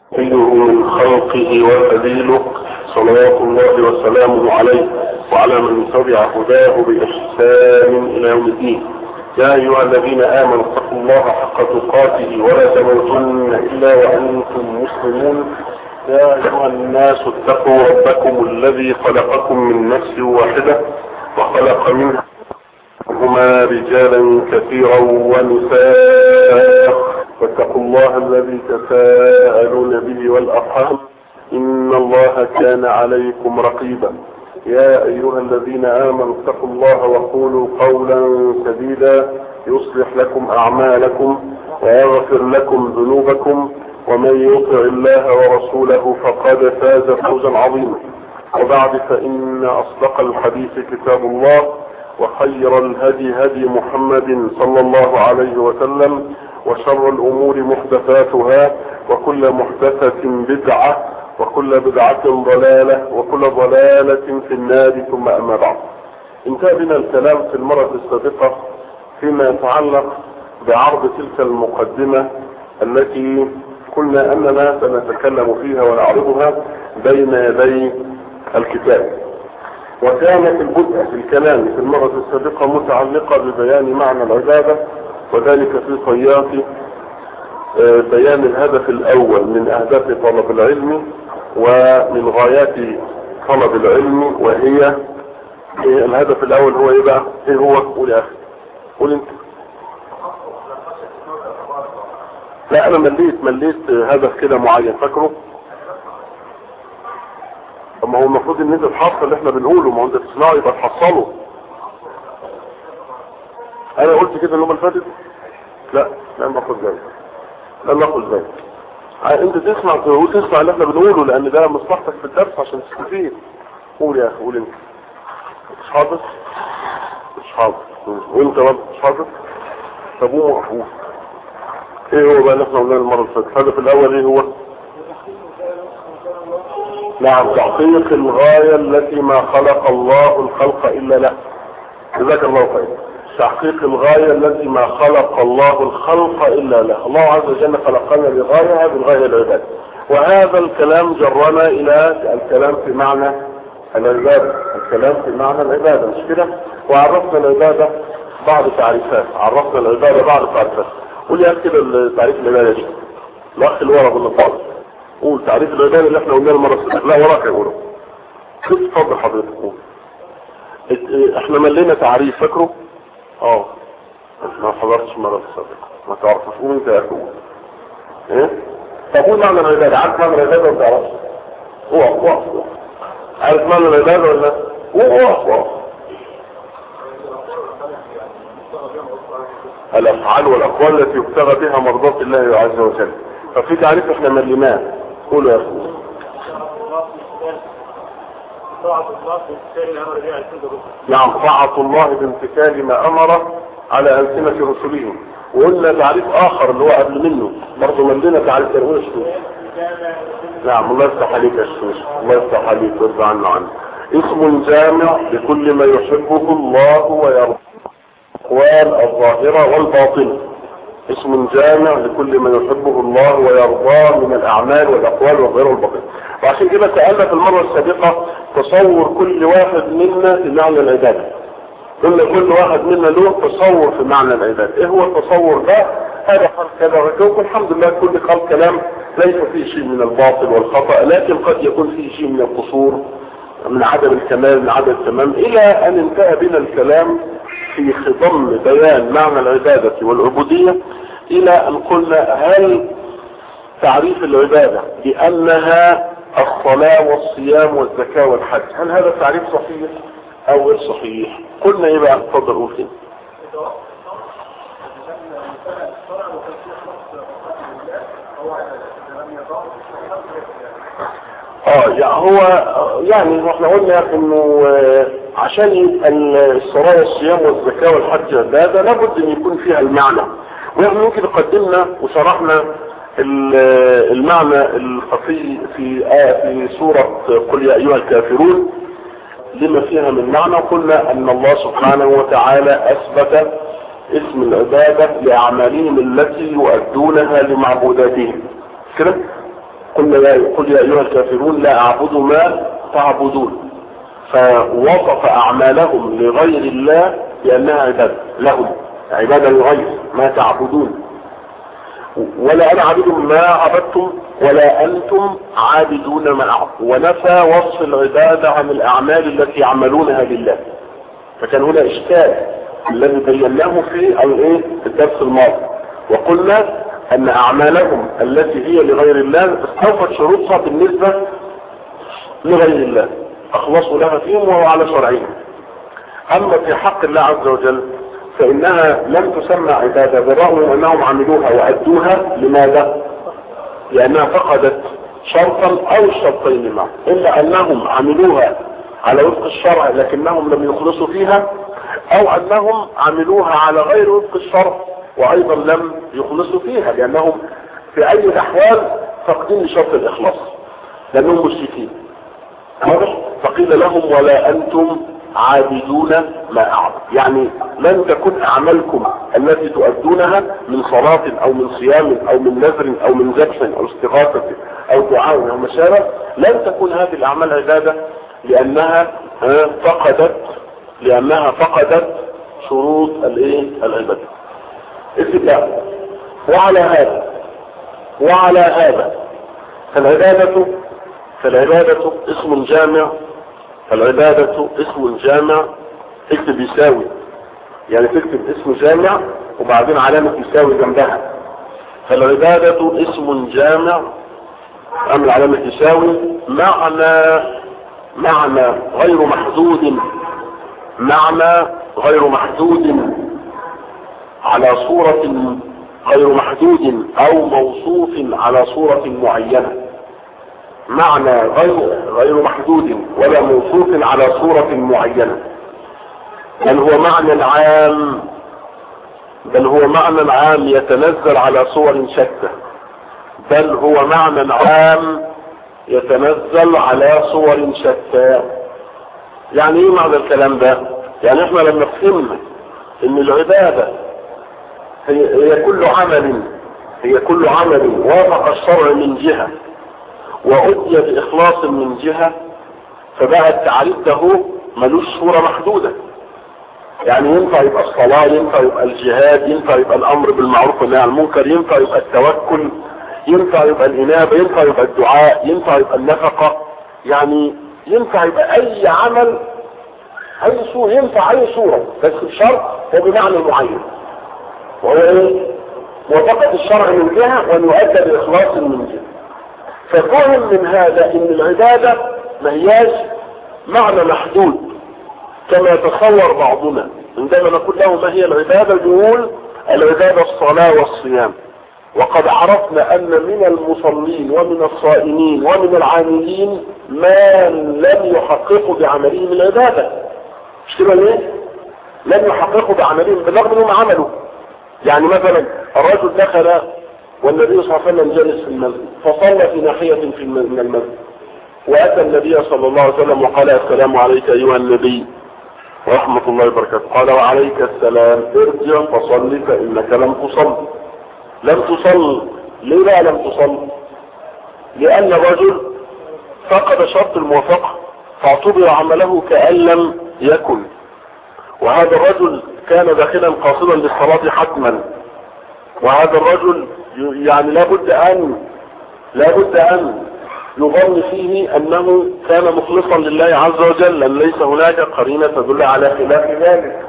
نبيه من خلقه وخليله صلوات الله وسلامه عليه وعلى من تبع هداه بإحسان إلى يوم الدين يا أيها الذين آمنوا اتقوا الله حق تقاته ولا تموتن إلا وأنتم مسلمون يا أيها الناس اتقوا ربكم الذي خلقكم من نفس واحدة وخلق منها هما رجالا كثيرا ونساء واتقوا الله الذي تساءلون به والأرحام إن الله كان عليكم رقيبا يا أيها الذين آمنوا اتقوا الله وقولوا قولا سديدا يصلح لكم أعمالكم ويغفر لكم ذنوبكم ومن يطع الله ورسوله فقد فاز فوزا عظيما وبعد فإن أصدق الحديث كتاب الله وخير الهدي هدي محمد صلى الله عليه وسلم وشر الأمور محدثاتها وكل محدثة بدعة وكل بدعة ضلالة وكل ضلالة في النار ثم أما بعد انتهى بنا الكلام في المرة السابقة فيما يتعلق بعرض تلك المقدمة التي قلنا أننا سنتكلم فيها ونعرضها بين يدي الكتاب وكانت البدء في الكلام في المرة السابقة متعلقة ببيان معنى العبادة وذلك في سياق بيان الهدف الأول من أهداف طلب العلم ومن غايات طلب العلم وهي الهدف الأول هو إيه بقى؟ إيه هو؟ قول يا أخي قول أنت لا أنا مليت مليت هدف كده معين فاكره؟ طب ما هو المفروض ان انت تحصل اللي احنا بنقوله ما هو انت تسمعه يبقى تحصله انا قلت كده اليوم اللي فاتت لا لا ما اخد ذلك لا ما اخد ذلك انت تسمع وتسمع اللي احنا بنقوله لان ده مصلحتك في الدرس عشان تستفيد قول يا اخي قول انت مش حافظ مش حافظ وانت برضه مش حافظ طب هو مقفول ايه هو بقى اللي احنا قلناه المره اللي فاتت الهدف الاول ايه هو نعم تحقيق الغاية التي ما خلق الله الخلق إلا له جزاك الله خير تحقيق الغاية التي ما خلق الله الخلق إلا له الله عز وجل خلقنا لغاية هذه الغاية العبادة وهذا الكلام جرنا إلى الكلام في معنى العبادة الكلام في معنى العبادة مش كده وعرفنا العبادة بعض تعريفات عرفنا العبادة بعض تعريفات قول لي كده تعريف العبادة دي الأخ اللي ورا بالنقاط قول تعريف العبادة اللي احنا قلناه المرة السابقة لا وراك يقولوا اتفضل حضرتك قول احنا ملينا تعريف فاكره اه ما حضرتش المرة السابقة ما تعرفش قول انت يا اخوه ايه طب قول معنى العبادة عارف معنى العبادة ولا تعرفش اقف اقف عارف معنى العبادة ولا اقف اقف الافعال والاقوال التي يبتغى بها مرضات الله عز وجل ففي تعريف احنا مليناه قولوا يا اخوة نعم طاعة الله بامتثال ما امر على ألسنة رسلهم وقلنا تعريف اخر اللي هو قبل منه برضه من لنا تعريف ترويش نعم الله يفتح عليك يا شيخ الله يفتح عليك ويرضى عنا عنه اسم جامع لكل ما يحبه الله ويرضى الاقوال الظاهرة والباطنة اسم جامع لكل ما يحبه الله ويرضاه من الاعمال والاقوال والغير والباطنة وعشان كده سألنا في المرة السابقة تصور كل واحد منا في معنى العبادة كل كل واحد منا له تصور في معنى العبادة ايه هو التصور ده هذا قال كذا وكذا الحمد لله كل قال كلام ليس فيه شيء من الباطل والخطأ لكن قد يكون فيه شيء من القصور من عدم الكمال من عدم التمام الى ان انتهى بنا الكلام في خضم بيان معنى العبادة والعبودية الى ان قلنا هل تعريف العبادة بانها الصلاة والصيام والزكاة والحج هل هذا التعريف صحيح او غير صحيح قلنا ايه بقى اتفضل قول كده اه يعني هو يعني احنا قلنا انه عشان يبقى الصلاة والصيام والزكاة والحج ده لابد ان يكون فيها المعنى ونحن ممكن قدمنا وشرحنا المعنى الخفي في آه في سورة قل يا ايها الكافرون لما فيها من معنى قلنا ان الله سبحانه وتعالى اثبت اسم العبادة لاعمالهم التي يؤدونها لمعبوداتهم كده قلنا يا قل يا ايها الكافرون لا اعبد ما تعبدون فوصف اعمالهم لغير الله بانها عباده لهم عباده لغير ما تعبدون ولا انا عابد ما عبدتم ولا انتم عابدون ما اعبد ونفى وصف العباده عن الاعمال التي يعملونها لله فكان هنا اشكال الذي بيناه في الايه الدرس الماضي وقلنا ان اعمالهم التي هي لغير الله استوفت شروطها بالنسبة لغير الله اخلصوا لها فيهم وهو على شرعهم اما في حق الله عز وجل فانها لم تسمى عبادة بالرغم من انهم عملوها وادوها لماذا لانها فقدت شرطا او الشرطين معا الا انهم عملوها على وفق الشرع لكنهم لم يخلصوا فيها او انهم عملوها على غير وفق الشرع وايضا لم يخلصوا فيها لانهم في اي الاحوال فاقدين لشرط الاخلاص لانهم مشركين فقيل لهم ولا انتم عابدون ما اعبد يعني لن تكن اعمالكم التي تؤدونها من صلاة او من صيام او من نذر او من ذبح او استغاثة او دعاء او مشابه لن تكون هذه الاعمال عبادة لانها فقدت لانها فقدت شروط الايه العبادة اتباع وعلى هذا وعلى هذا فالعبادة فالعبادة اسم جامع فالعبادة اسم جامع اكتب يساوي يعني تكتب اسم جامع وبعدين علامة يساوي جنبها فالعبادة اسم جامع اعمل علامة يساوي معنى معنى غير محدود معنى غير محدود على صورة غير محدود او موصوف على صورة معينة معنى غير غير محدود ولا موصوف على صورة معينة بل هو معنى عام بل هو معنى عام يتنزل على صور شتى بل هو معنى عام يتنزل على صور شتى يعني ايه معنى الكلام ده يعني احنا لما فهمنا ان العبادة هي, هي كل عمل هي كل عمل وافق الشرع من جهة وأدي بإخلاص من جهة فبقى التعريف ده ملوش صورة محدودة يعني ينفع يبقى الصلاة ينفع يبقى الجهاد ينفع يبقى الأمر بالمعروف والنهي عن المنكر ينفع يبقى التوكل ينفع يبقى الإنابة ينفع يبقى الدعاء ينفع يبقى النفقة يعني ينفع يبقى أي عمل أي صورة ينفع أي صورة بس الشرط هو بمعنى معين وهو إيه؟ موافقة الشرع من جهة وأن يؤدى بإخلاص من جهة ففهم من هذا ان العبادة ما هياش معنى محدود كما يتصور بعضنا عندما نقول له ما هي العبادة نقول العبادة الصلاة والصيام وقد عرفنا ان من المصلين ومن الصائمين ومن العاملين ما لم يحققوا بعملهم العبادة مش كده ليه لم يحققوا بعملهم بالرغم انهم عملوا يعني مثلا الرجل دخل والنبي صلى الله عليه وسلم جالس في المسجد فصلى في ناحية في من المسجد وأتى النبي صلى الله عليه وسلم وقال السلام عليك أيها النبي ورحمة الله وبركاته قال وعليك السلام ارجع فصل فإنك لم تصل لم تصل ليه لا لم تصل لأن الرجل فقد شرط الموافقة فاعتبر عمله كأن لم يكن وهذا الرجل كان داخلا قاصدا للصلاة حتما وهذا الرجل يعني لابد ان لابد ان يظن فيه انه كان مخلصا لله عز وجل لان ليس هناك قرينة تدل على خلاف ذلك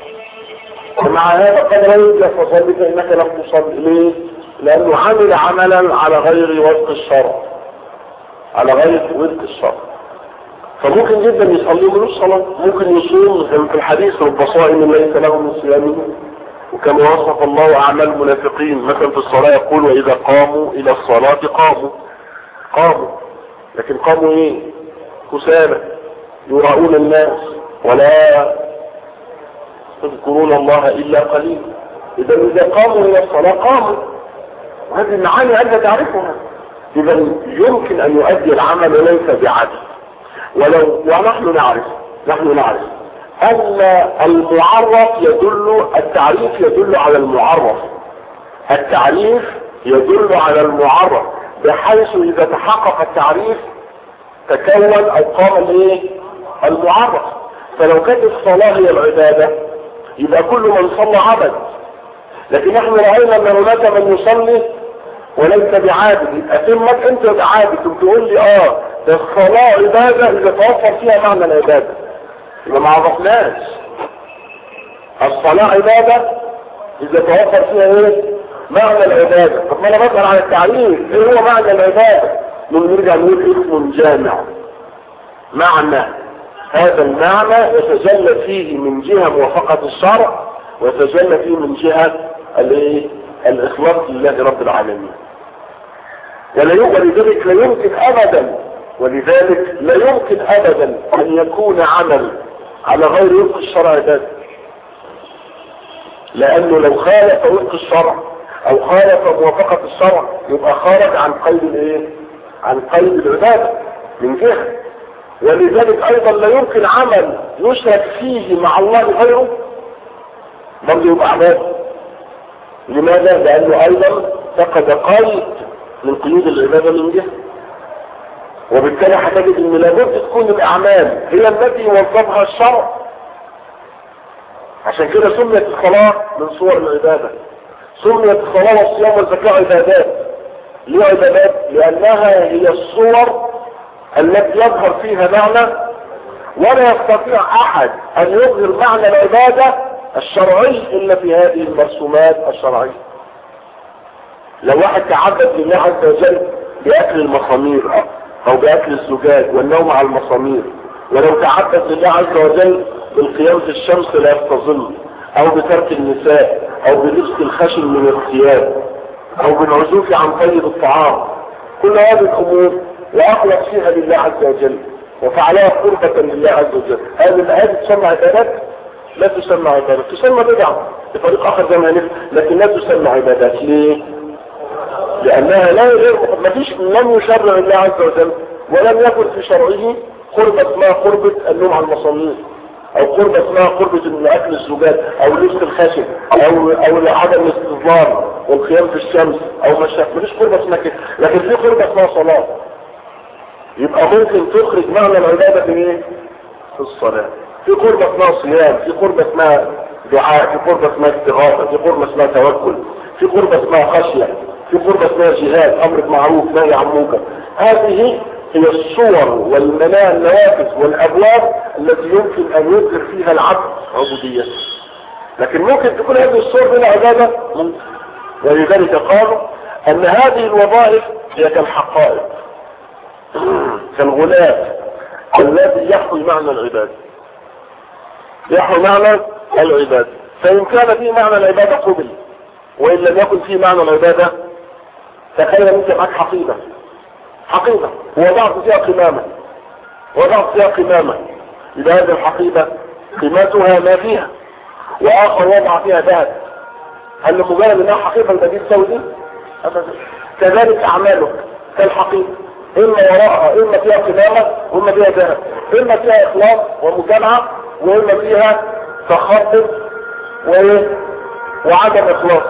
ومع هذا قد لا يوجد فصل فانك لم تصل ليه لانه عمل عملا على غير وفق الشرع على غير وفق الشرع فممكن جدا يصلي من الصلاة ممكن يصوم زي في الحديث رب صائم ليس له من صيامه وكما وصف الله اعمال المنافقين مثلا في الصلاة يقول واذا قاموا الى الصلاة قاموا قاموا لكن قاموا ايه كسالى يراؤون الناس ولا يذكرون الله الا قليلا اذا اذا قاموا الى الصلاة قاموا وهذه المعاني انت تعرفها اذا يمكن ان يؤدي العمل ليس بعدل ولو ونحن نعرف نحن نعرف ان المعرف يدل التعريف يدل على المعرف التعريف يدل على المعرف بحيث اذا تحقق التعريف تكون او قام الايه المعرف فلو كانت الصلاة هي العبادة يبقى كل من صلى عبد لكن احنا رأينا ان هناك من يصلي وليس بعابد يبقى تمك انت بعابد تقول لي اه ده الصلاة عبادة اذا توفر فيها معنى العبادة يبقى ما عرفناش الصلاة عبادة اذا توفر فيها ايه معنى العبادة طب ما انا بسأل عن التعريف ايه هو معنى العبادة من نرجع نقول اسم جامع معنى هذا المعنى يتجلى فيه من جهة موافقة الشرع ويتجلى فيه من جهة الايه الاخلاص لله رب العالمين ولا ولذلك لا يمكن ابدا ولذلك لا يمكن ابدا ان يكون عمل على غير وفق الشرع عباده لانه لو خالف وفق الشرع او خالف موافقة الشرع يبقى خارج عن قيد الايه عن قيد العبادة من جهة ولذلك ايضا لا يمكن عمل يشرك فيه مع الله غيره برضه يبقى عبادة لماذا لانه ايضا فقد قيد من قيود العبادة من جهة وبالتالي هتجد ان لابد تكون الاعمال هي التي وظفها الشرع عشان كده سميت الصلاة من صور العبادة سميت الصلاة والصيام والزكاة عبادات ليه عبادات لانها هي الصور التي يظهر فيها معنى ولا يستطيع احد ان يظهر معنى العبادة الشرعي الا في هذه المرسومات الشرعية لو واحد تعبد لله عز وجل باكل المصامير او باكل الزجاج والنوم على المصامير ولو تعبد لله عز وجل بالقيام في الشمس لا يستظل او بترك النساء او بلبس الخشن من الثياب او بالعزوف عن طيب الطعام كل هذه الامور واخلص فيها لله عز وجل وفعلها قربة لله عز وجل هذه هذه تسمى عبادات لا تسمى عبادات تسمى بدعة بطريق اخر زي ما هنفهم لكن لا تسمى عبادات ليه لانها لا غير ما فيش لم يشرع الله عز وجل ولم يكن في شرعه قربة ما قربة النوم على المصامير او قربة اسمها قربة من اكل الزجاج او لبس الخشب او او عدم الاستظلام والقيام في الشمس او مشاك مفيش قربة اسمها كده لكن في قربة اسمها صلاة يبقى ممكن تخرج معنى العبادة في ايه في الصلاة في قربة اسمها صيام في قربة اسمها دعاء في قربة اسمها استغاثة في قربة اسمها توكل في قربة اسمها خشية في قربة اسمها جهاد امر بمعروف نهي عن منكر هذه هي الصور والمناهي النوافذ والابواب التي يمكن ان يظهر فيها العبد عبوديته لكن ممكن تكون هذه الصور بلا عبادة ممكن ولذلك قالوا ان هذه الوظائف هي كالحقائق كالغلاف الذي يحوي معنى العبادة يحوي معنى العبادة فإن كان فيه معنى العبادة قبل وإن لم يكن فيه معنى العبادة تخيل أنت معك حقيبة حقيبة ووضعت فيها قمامة وضعت فيها قمامة إذا هذه الحقيبة قيمتها ما فيها وآخر وضع فيها ذهب هل لمجرد انها حقيبة البديل سودي كذلك أعمالك كالحقيبة إما وراءها إما فيها قمامة وإما فيها ذهب إما فيها إخلاص ومجامعة وإما فيها تخطط وعدم إخلاص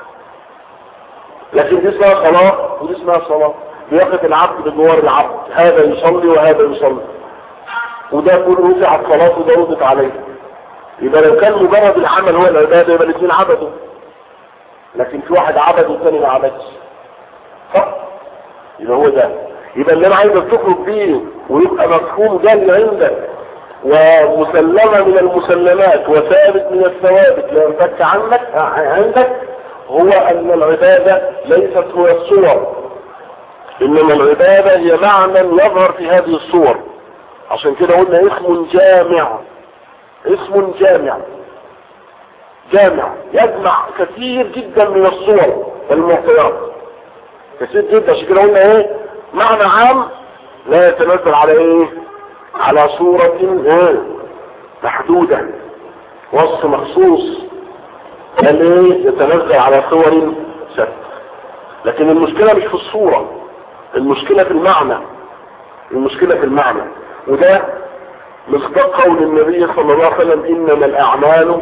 لكن دي اسمها صلاة ودي اسمها صلاة بيقف العبد بجوار العبد هذا يصلي وهذا يصلي وده كله وسع الصلاة وده وضت عليه يبقى لو كان مجرد العمل هو العبادة يبقى الاثنين عبدوا لكن في واحد عبد والثاني ما عبدش صح يبقى هو ده يبقى اللي انا عايزك تخرج بيه ويبقى مفهوم جاي عندك ومسلمة من المسلمات وثابت من الثوابت لا ينفك عنك عندك هو ان العبادة ليست هو الصور انما العبادة هي معنى يظهر في هذه الصور عشان كده قلنا اسم جامع اسم جامع جامع يجمع كثير جدا من الصور والمعطيات كثير جدا عشان كده قلنا ايه معنى عام لا يتنزل على ايه على صورة ايه محدودة وصف مخصوص بل ايه يتنزل على صور شتى لكن المشكلة مش في الصورة المشكلة في المعنى المشكلة في المعنى وده مصداق قول النبي صلى الله عليه وسلم انما الاعمال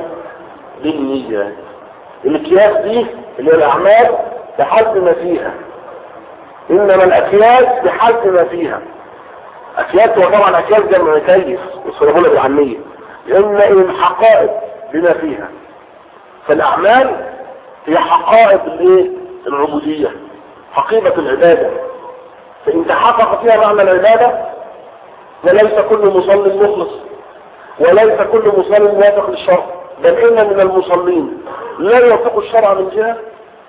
بالنيات الكياس دي اللي هي الاعمال بحسب ما فيها انما الاكياس بحسب ما فيها اكياس هو طبعا اكياس جمع كيس والصلبولة بالعامية لان الحقائق بما فيها فالاعمال هي حقائق الايه العبودية حقيقة العبادة فان تحقق فيها معنى العبادة وليس كل مصل مخلص وليس كل مصل موافق للشرع بل ان من المصلين لا يوافق الشرع من جهة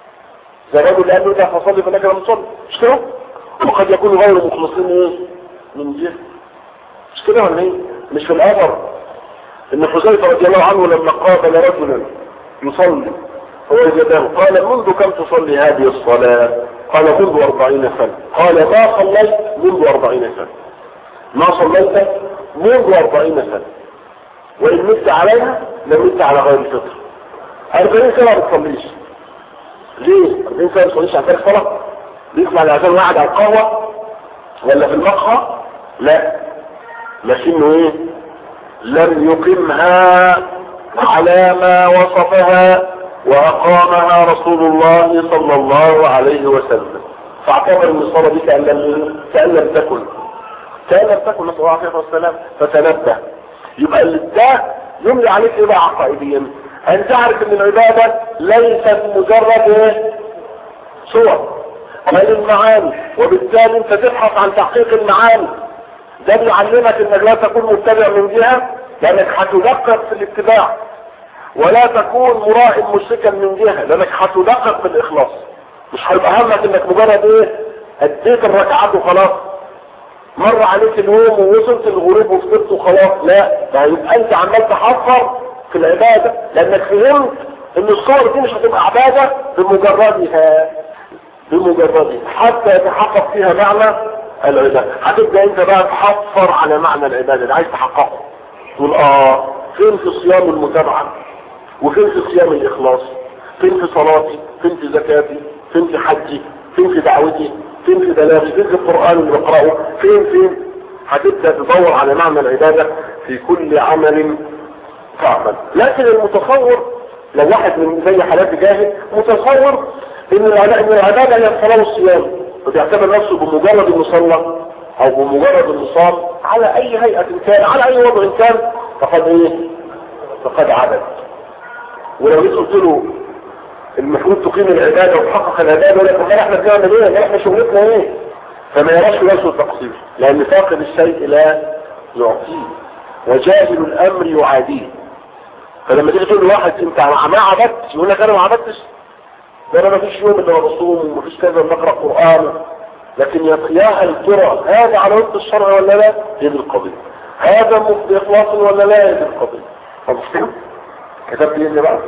زي الرجل قال له ده فصلي فلك لم تصلي مش كده وقد يكون غير مخلصين ايه من جهة مش كده ولا ايه مش في الاثر ان حذيفه رضي الله عنه لما قابل رجلا يصلي فوجده قال منذ كم تصلي هذه الصلاة قال منذ أربعين سنة قال ما صليت منذ أربعين سنة ما صليت منذ أربعين سنة وإن مت عليها لم مت على غير الفطر أربعين سنة ما بتصليش ليه؟ أربعين سنة ما بتصليش عن تاريخ صلاة بيسمع الأذان واحد على القهوة ولا في المقهى لا لكنه ايه لم يقمها على ما وصفها واقامها رسول الله صلى الله عليه وسلم فاعتبر ان الصلاه دي كان لم كان لم تكن كان لم تكن نسال الله عليه والسلام فتنبه يبقى ده يملي عليك ايه بقى عقائديا ان تعرف ان العباده ليست مجرد ايه صور بل المعاني وبالتالي انت تبحث عن تحقيق المعاني ده بيعلمك انك لا تكون متبع من جهة لانك هتدقق في الاتباع ولا تكون مرائم مشركا من جهة لانك هتدقق في الاخلاص مش هيبقى همك انك مجرد ايه اديت الركعات وخلاص مر عليك اليوم ووصلت الغروب وفطرت وخلاص لا ده يبقى انت عمال تحفر في العبادة لانك فهمت ان الصور دي مش هتبقى عبادة بمجردها بمجردها حتى يتحقق فيها معنى العبادة هتبدأ انت بقى تحفر على معنى العبادة اللي عايز تحققه تقول اه فين في صيام المتابعة وفين في صيام الاخلاص فين في صلاتي فين في زكاتي فين في حجي فين في دعوتي فين في بلاغي فين في القرآن اللي بقرأه فين فين هتبدأ تدور على معنى العبادة في كل عمل تعمل لكن المتصور لو واحد من زي حالات جاهل متصور ان العبادة هي الصلاة والصيام وبيعتبر نفسه بمجرد المصلى او بمجرد المصاب على اي هيئة كان على اي وضع كان فقد ايه فقد عبد ولو جيت قلت له المفروض تقيم العبادة وتحقق العبادة يقول لك امال احنا بنعمل ايه؟ امال احنا شغلتنا ايه؟ فما يراش نفسه التقصير لان فاقد الشيء لا يعطيه وجاهل الامر يعاديه فلما تيجي تقول لواحد انت ما عبدتش يقول لك انا ما عبدتش ده انا ما فيش يوم الا بصوم وما فيش كذا بقرا قران لكن يا هل ترى هذا على وفق الشرع ولا لا؟ هي دي القضيه هذا مفت اخلاص ولا لا؟ هي دي القضيه طب كتبت ايه بقى؟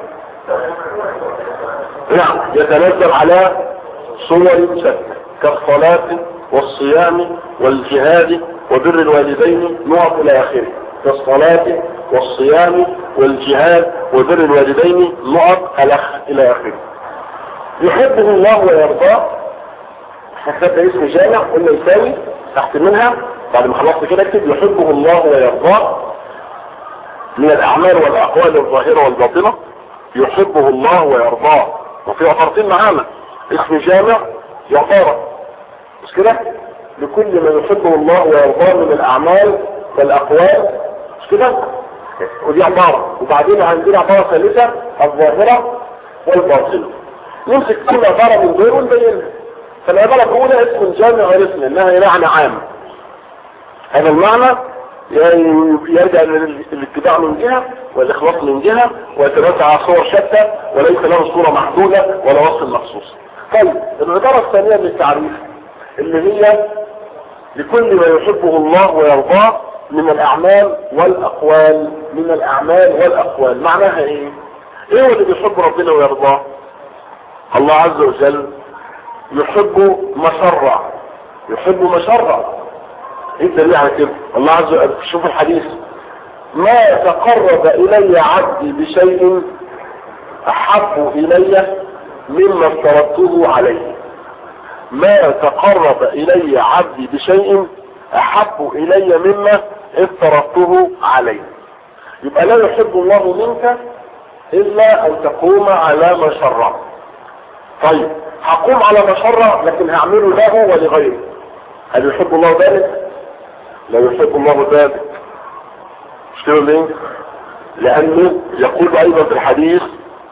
نعم يتنزل على صور شتى كالصلاة والصيام والجهاد وبر الوالدين نقط الى اخره كالصلاة والصيام والجهاد وبر الوالدين نقط الى اخره يحبه الله ويرضاه حسب اسم جامع قلنا يساوي تحت منها بعد ما خلصت كده اكتب يحبه الله ويرضاه من الاعمال والاقوال الظاهرة والباطنة يحبه الله ويرضاه وفي عطارتين معانا اسم جامع يعطارة مش كده لكل ما يحبه الله ويرضاه من الاعمال والاقوال مش كده ودي عطارة وبعدين عندنا عطارة ثالثة الظاهرة والباطنة نمسك كل عبارة من دول ونبينها فالعبارة الأولى اسم جامع واسم إنها معنى عام هذا المعنى يرجع للاتباع من جهة والإخلاص من جهة ويتوسع على صور شتى وليس له صورة محدودة ولا وصف مخصوص طيب العبارة الثانية من التعريف اللي هي لكل ما يحبه الله ويرضاه من الأعمال والأقوال من الأعمال والأقوال معناها إيه؟ إيه اللي بيحب ربنا ويرضاه؟ الله عز وجل يحب ما شرع يحب ما شرع ايه الدليل على كده الله عز وجل شوف الحديث ما تقرب الي عبدي بشيء احب الي مما افترضته عليه ما تقرب الي عبدي بشيء احب الي مما افترضته عليه يبقى لا يحب الله منك الا ان تقوم على ما شرعه طيب هقوم على ما شرع لكن هعمله له ولغيره هل يحب الله ذلك لا يحب الله ذلك مش كده ليه لانه يقول ايضا في الحديث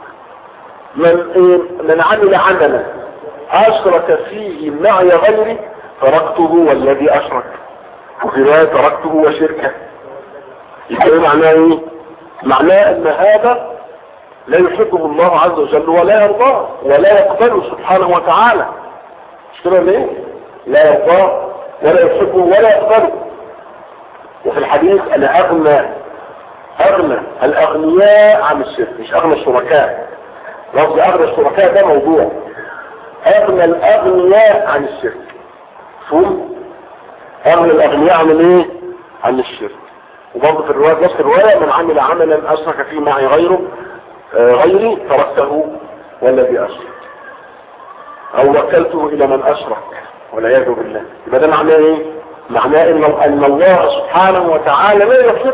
من إيه؟ من عمل عملا اشرك فيه معي غيري تركته والذي اشرك وفي رواية تركته وشركه يبقى إيه معناه ايه معناه ان هذا لا يحبه الله عز وجل ولا يرضاه ولا يقبله سبحانه وتعالى مش كده ليه لا يرضاه ولا يحبه ولا يقبله وفي الحديث انا اغنى اغنى الاغنياء عن الشرك مش اغنى الشركاء لفظ اغنى الشركاء ده موضوع اغنى الاغنياء عن الشرك فهم اغنى الاغنياء عن ايه عن الشرك وبرضه في الرواية نفس الرواية من عمل عملا اشرك فيه معي غيره آه غيري تركته والذي اشرك او وكلته الى من اشرك والعياذ بالله يبقى ده معناه ايه معناه ان ان الله سبحانه وتعالى لا يحب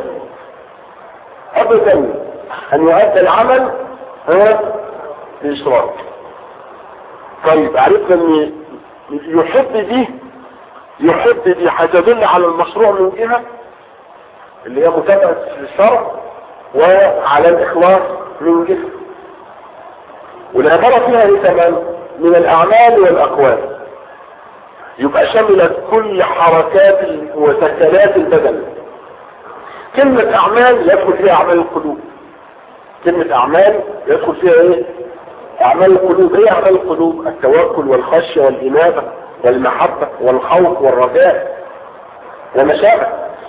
ابدا ان يؤدى العمل هو الاشراك طيب عرفنا ان يحب دي يحب دي هتدل على المشروع من جهة اللي هي متابعة الشرع وعلى الاخلاص من جهة والعبارة فيها ايه كمان من الاعمال والاقوال يبقى شملت كل حركات وسكنات البدن كلمة اعمال يدخل فيها اعمال القلوب كلمة اعمال يدخل فيها ايه اعمال القلوب ايه اعمال القلوب التوكل والخشية والانابة والمحبة والخوف والرجاء وما شابه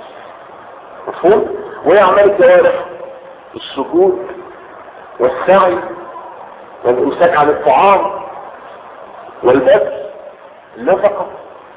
مفهوم وايه اعمال الجوارح السجود والسعي والامساك عن الطعام والبذل النفقة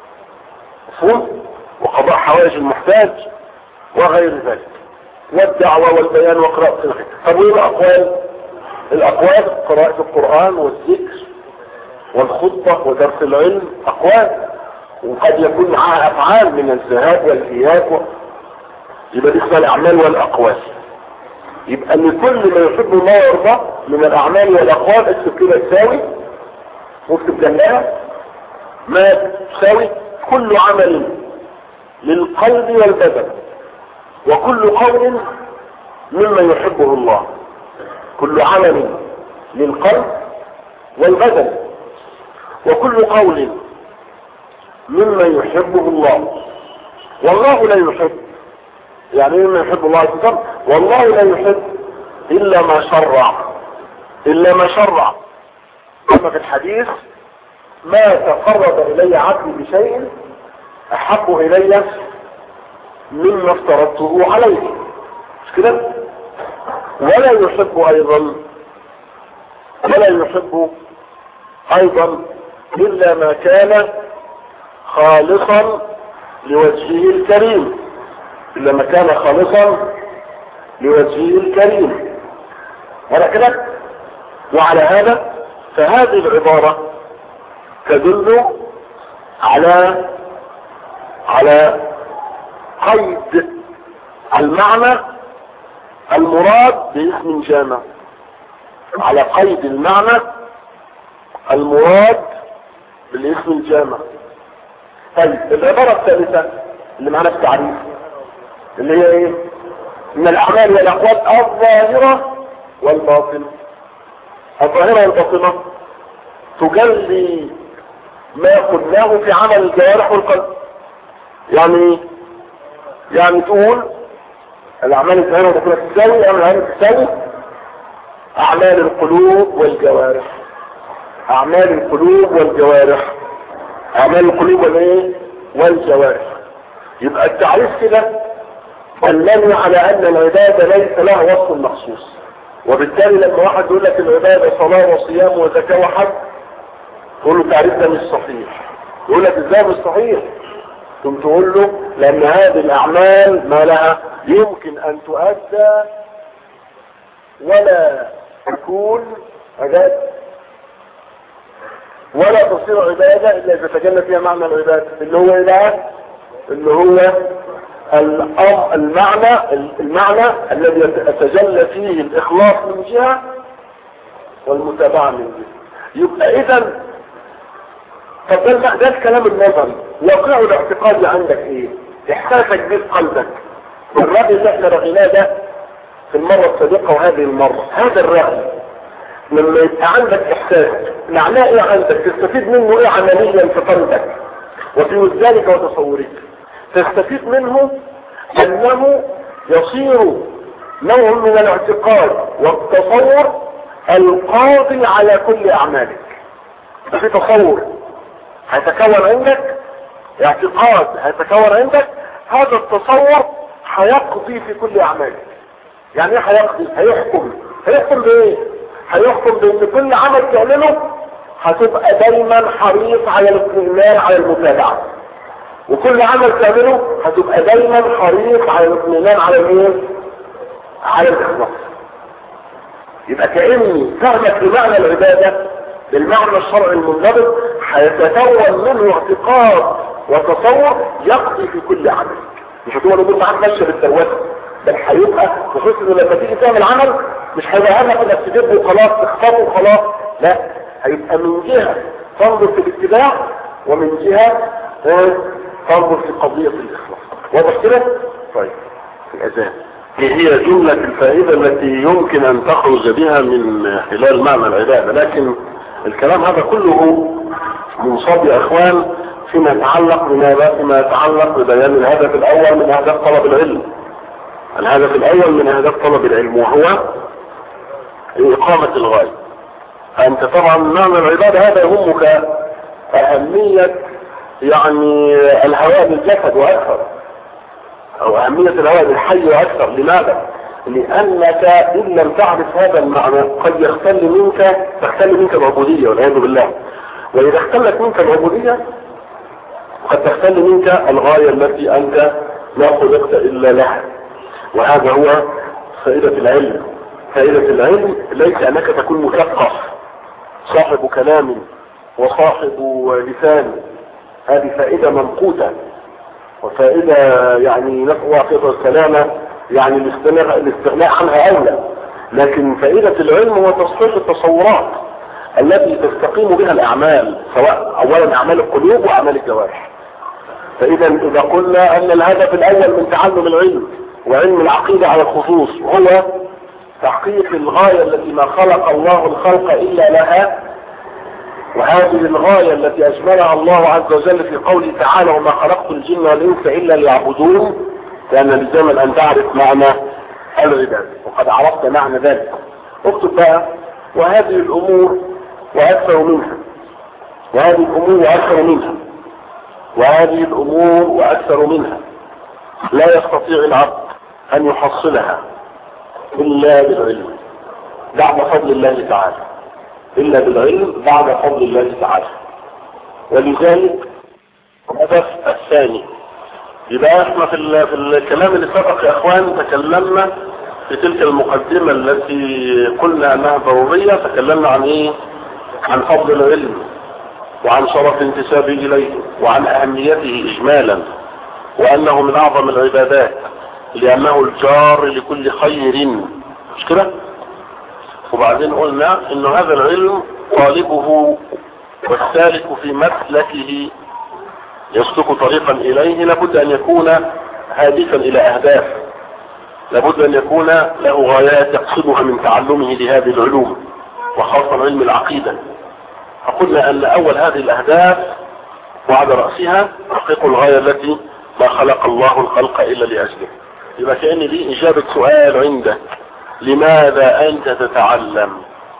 مفهوم وقضاء حوائج المحتاج وغير ذلك والدعوة والبيان وقراءة الخير طب وايه الاقوال الاقوال قراءة القرآن والذكر والخطبة ودرس العلم اقوال وقد يكون معها افعال من الذهاب والاياب و... يبقى دي اسمها الاعمال والاقوال يبقى ان كل ما يحب الله ويرضاه من الاعمال والاقوال اكتب كده تساوي واكتب جنبها ما تساوي كل عمل للقلب والبدن وكل قول مما يحبه الله كل عمل للقلب والبدن وكل قول مما يحبه الله والله لا يحب يعني ايه مما يحب الله عز وجل والله لا يحب الا ما شرع الا ما شرع كما في الحديث ما تقرب الي عبدي بشيء احب الي مما افترضته عليه مش كده ولا يحب ايضا ولا يحب ايضا الا ما كان خالصا لوجهه الكريم الا ما كان خالصا لوجهه الكريم ولا كده وعلى هذا فهذه العبارة تدل على على قيد المعنى المراد باسم جامع على قيد المعنى المراد بالاسم الجامع طيب العبارة الثالثة اللي معنا في التعريف اللي هي ايه من الاعمال والاقوال الظاهرة والباطنة الظاهرة والباطنة تجلي ما قلناه في عمل الجوارح والقلب يعني ايه يعني تقول الاعمال الظاهرة والباطنة تساوي اعمال تساوي اعمال القلوب والجوارح اعمال القلوب والجوارح اعمال القلوب والايه والجوارح يبقى التعريف كده دلني على ان العبادة ليس لها وصف مخصوص وبالتالي لما واحد يقول لك العبادة صلاة وصيام وزكاة وحج تقول له التعريف ده مش صحيح يقول لك ازاي مش صحيح ثم تقول له لان هذه الاعمال ما لها يمكن ان تؤدى ولا تكون عبادة ولا تصير عبادة الا اذا تجلى فيها معنى العبادة اللي هو ايه بقى اللي هو الأمر المعنى المعنى الذي يتجلى فيه الاخلاص من جهة والمتابعة من جهة يبقى اذا طب ده ده الكلام النظري واقعه الاعتقادي عندك ايه احساسك بيه في قلبك الرأي اللي احنا رغيناه ده في المرة السابقة وهذه المرة هذا الرأي لما يبقى عندك احساس معناه ايه عندك تستفيد منه ايه عمليا في قلبك وفي وجدانك وتصورك تستفيد منه انه يصير نوع من الاعتقاد والتصور القاضي على كل اعمالك في تصور هيتكون عندك اعتقاد هيتكون عندك هذا التصور هيقضي في كل اعمالك يعني ايه هيقضي هيحكم هيحكم بايه هيحكم بان كل عمل تعمله هتبقى دايما حريص على الاطمئنان على المتابعه وكل عمل تعمله هتبقى دايما حريص على الاطمئنان على الايه على الاخلاص يبقى كأن فهمك لمعنى العبادة بالمعنى الشرعي المنضبط هيتكون منه اعتقاد وتصور يقضي في كل عمل مش هتبقى الامور معاك ماشيه بالدرواسه بل هيبقى خصوصا ان لما تيجي تعمل عمل مش هيبقى همك انك تجيبه وخلاص تخطبه وخلاص لا هيبقى من جهه تنظر في الاتباع ومن جهه تنظر في قضيه الاخلاص واضح كده؟ طيب الاذان هي جملة الفائدة التي يمكن ان تخرج بها من خلال معنى العبادة لكن الكلام هذا كله منصاب يا اخوان فيما يتعلق بماذا فيما يتعلق ببيان الهدف الاول من اهداف طلب العلم الهدف الاول من اهداف طلب العلم وهو اقامة الغاية انت طبعا معنى العبادة هذا يهمك اهمية يعني الهواء بالجسد واكثر او اهمية الهواء بالحي واكثر لماذا لانك ان لم تعرف هذا المعنى قد يختل منك تختل منك العبودية والعياذ بالله واذا اختلت منك العبودية قد تختل منك الغاية التي انت لا خلقت الا لها وهذا هو فائدة العلم فائدة العلم ليس انك تكون مثقف صاحب كلام وصاحب لسان هذه فائدة منقوطة وفائدة يعني نسأل الله السلامة يعني الاستغناء, الاستغناء عنها أولى لكن فائدة العلم هو تصحيح التصورات التي تستقيم بها الأعمال سواء أولا أعمال القلوب وأعمال الجوارح فإذا إذا قلنا أن الهدف الأول من تعلم العلم وعلم العقيدة على الخصوص هو تحقيق الغاية التي ما خلق الله الخلق إلا لها وهذه الغاية التي أجملها الله عز وجل في قوله تعالى وما خلقت الجن والإنس إلا ليعبدون كان لزاما أن تعرف معنى العبادة وقد عرفت معنى ذلك اكتب بقى وهذه الأمور وأكثر منها وهذه الأمور وأكثر منها وهذه الأمور وأكثر منها لا يستطيع العبد أن يحصلها إلا بالعلم بعد فضل الله تعالى إلا بالعلم بعد فضل الله تعالى ولذلك الهدف الثاني يبقى احنا في, في الكلام اللي سبق يا اخوان تكلمنا في تلك المقدمة التي قلنا انها ضرورية تكلمنا عن ايه عن فضل العلم وعن شرف انتسابه اليه وعن اهميته اجمالا وانه من اعظم العبادات لانه الجار لكل خير مش كده وبعدين قلنا ان هذا العلم طالبه والسالك في مسلكه يسلك طريقا اليه لابد ان يكون هادفا الى اهداف لابد ان يكون له غايات يقصدها من تعلمه لهذه العلوم وخاصة علم العقيدة فقلنا ان اول هذه الاهداف وعلى رأسها تحقيق الغاية التي ما خلق الله الخلق الا لاجله يبقى كأن دي اجابة سؤال عندك لماذا انت تتعلم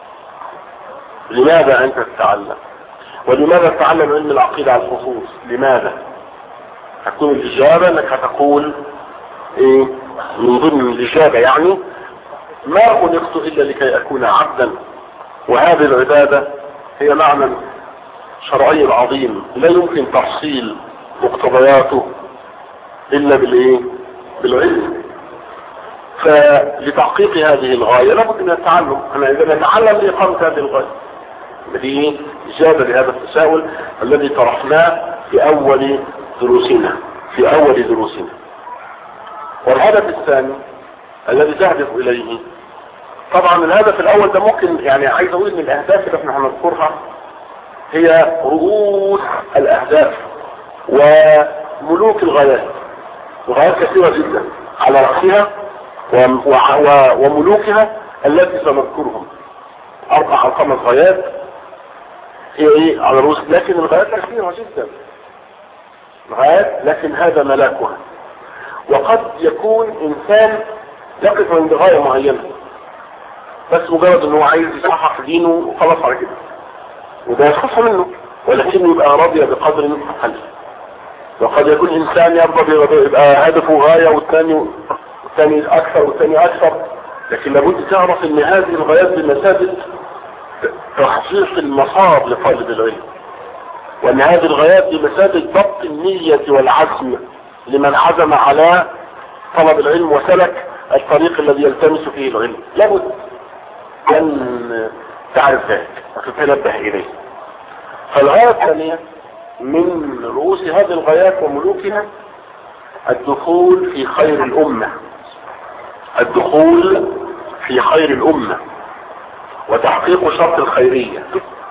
لماذا انت تتعلم ولماذا تتعلم علم العقيدة على الخصوص لماذا هتكون الاجابة انك هتقول ايه من ضمن الاجابة يعني ما خلقت الا لكي اكون عبدا وهذه العبادة هي معنى شرعي عظيم لا يمكن تحصيل مقتضياته الا بالايه بالعلم فلتحقيق هذه الغاية لابد من التعلم انا اذا نتعلم لاقامة هذه الغاية دي اجابة لهذا التساؤل الذي طرحناه في اول دروسنا في اول دروسنا والهدف الثاني الذي تهدف اليه طبعا الهدف الاول ده ممكن يعني عايز اقول ان الاهداف اللي احنا هنذكرها هي رؤوس الاهداف وملوك الغايات الغايات كثيرة جدا على رأسها وملوكها التي سنذكرهم اربع او خمس غايات هي ايه على رؤوس لكن الغايات كثيرة جدا غايات لكن هذا ملاكها وقد يكون انسان يقف عند غاية معينة بس مجرد انه عايز يصحح دينه وخلاص على كده وده يخص منه ولكنه يبقى راضي بقدر اقل وقد يكون انسان يرضى يبقى هدفه غاية والثاني والثاني اكثر والثاني اكثر لكن لابد تعرف ان هذه الغايات بمثابة تخصيص المصاب لطالب العلم وان هذه الغايات بمثابة ضبط النية والعزم لمن عزم على طلب العلم وسلك الطريق الذي يلتمس فيه العلم لابد ان تعرف ذلك وتتنبه اليه فالغاية الثانية من رؤوس هذه الغايات وملوكها الدخول في خير الامة الدخول في خير الامة وتحقيق شرط الخيرية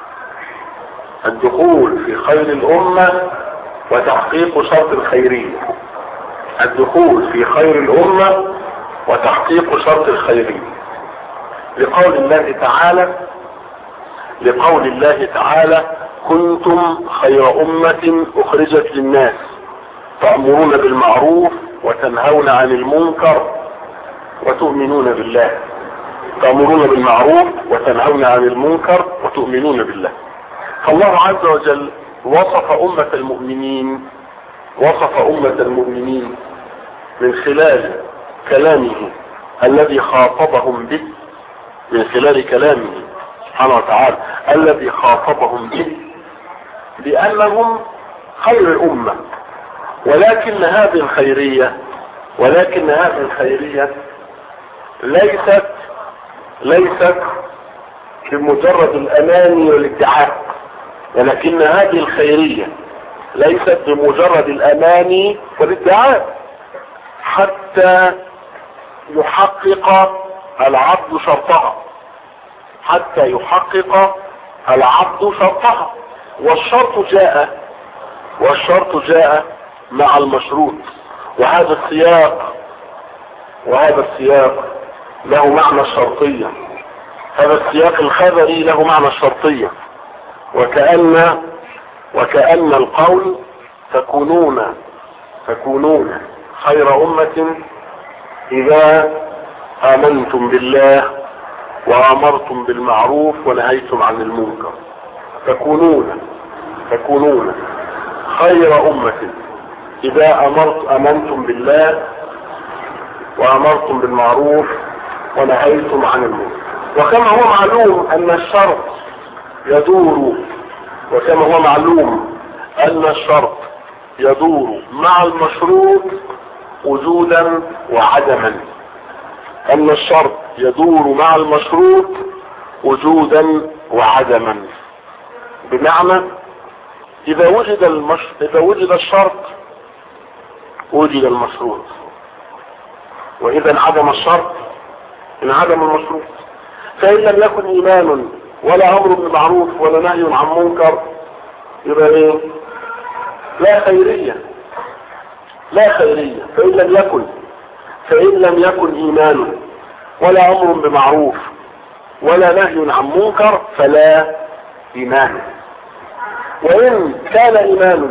الدخول في خير الامة وتحقيق شرط الخيرية الدخول في خير الامة وتحقيق شرط الخيرية لقول الله تعالى لقول الله تعالى كنتم خير امة اخرجت للناس تأمرون بالمعروف وتنهون عن المنكر وتؤمنون بالله تأمرون بالمعروف وتنهون عن المنكر وتؤمنون بالله فالله عز وجل وصف أمة المؤمنين وصف أمة المؤمنين من خلال كلامه الذي خاطبهم به من خلال كلامه سبحانه وتعالى الذي خاطبهم به بأنهم خير الأمة ولكن هذه الخيرية ولكن هذه الخيرية ليست ليست بمجرد الأماني والادعاء ولكن هذه الخيرية ليست بمجرد الأماني والادعاء حتى يحقق العبد شرطها حتى يحقق العبد شرطها والشرط جاء والشرط جاء مع المشروط وهذا السياق وهذا السياق له معنى الشرطية هذا السياق الخبري له معنى الشرطية وكأن وكأن القول تكونون تكونون خير أمة إذا آمنتم بالله وأمرتم بالمعروف ونهيتم عن المنكر تكونون تكونون خير أمة إذا أمرت أمنتم بالله وأمرتم بالمعروف ونهيتم عن المنكر وكما هو معلوم أن الشرط يدور وكما هو معلوم أن الشرط يدور مع المشروط وجودا وعدما أن الشرط يدور مع المشروط وجودا وعدما بمعنى إذا وجد المش... إذا وجد الشرط وجد المشروط وإذا انعدم الشرط انعدم المشروط فإن لم يكن إيمان ولا أمر بالمعروف ولا نهي عن منكر يبقى إيه؟ لا خيرية لا خيرية فإن لم يكن فإن لم يكن إيمان ولا أمر بمعروف ولا نهي عن منكر فلا إيمان وإن كان إيمان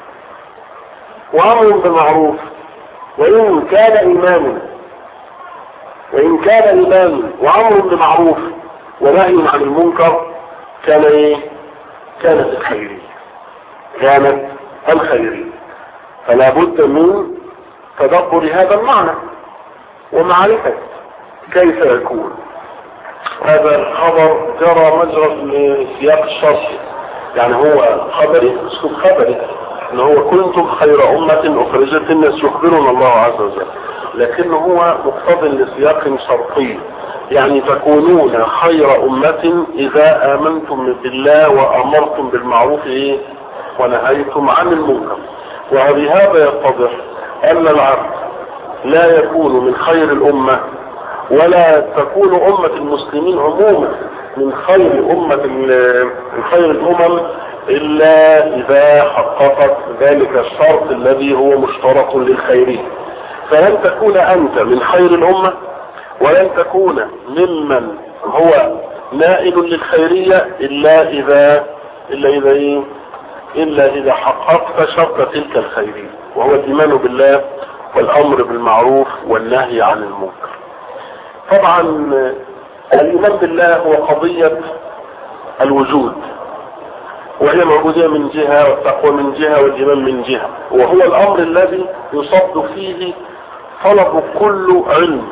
وأمر بمعروف وإن كان إيمان وإن كان إيمان وأمر بمعروف ونهي عن المنكر كان إيه؟ كانت الخيرية كانت الخيرية فلا بد من تدبر هذا المعنى ومعرفة كيف يكون هذا الخبر جرى مجرى سياق الشرط يعني هو خبري اسلوب خبري ان هو كنتم خير امة اخرجت الناس يخبرنا الله عز وجل لكن هو مقتضي لسياق شرطي يعني تكونون خير امة اذا امنتم بالله وامرتم بالمعروف ايه ونهيتم عن المنكر وبهذا يتضح ان العبد لا يكون من خير الامة ولا تكون امة المسلمين عموما من خير امة من خير الامم الا اذا حققت ذلك الشرط الذي هو مشترط للخيرية فلن تكون انت من خير الامة ولن تكون ممن هو نائل للخيرية الا اذا الا اذا ايه الا اذا حققت شرط تلك الخيرية وهو الايمان بالله والامر بالمعروف والنهي عن المنكر طبعا الايمان بالله هو قضية الوجود وهي العبودية من جهة والتقوى من جهة والإيمان من جهة وهو الأمر الذي يصد فيه طلب كل علم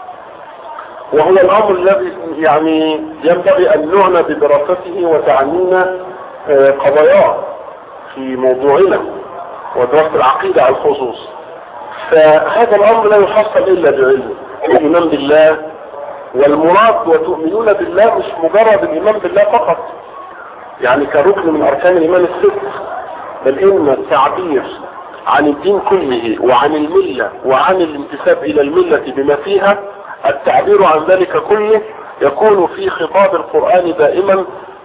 وهو الأمر الذي يعني ينبغي أن نعنى بدراسته وتعنينا قضاياه في موضوعنا ودراسة العقيدة على الخصوص فهذا الأمر لا يحصل إلا بعلم الإيمان بالله والمراد وتؤمنون بالله مش مجرد الإيمان بالله فقط يعني كركن من أركان الإيمان الست بل إن التعبير عن الدين كله وعن الملة وعن الانتساب إلى الملة بما فيها التعبير عن ذلك كله يكون في خطاب القرآن دائما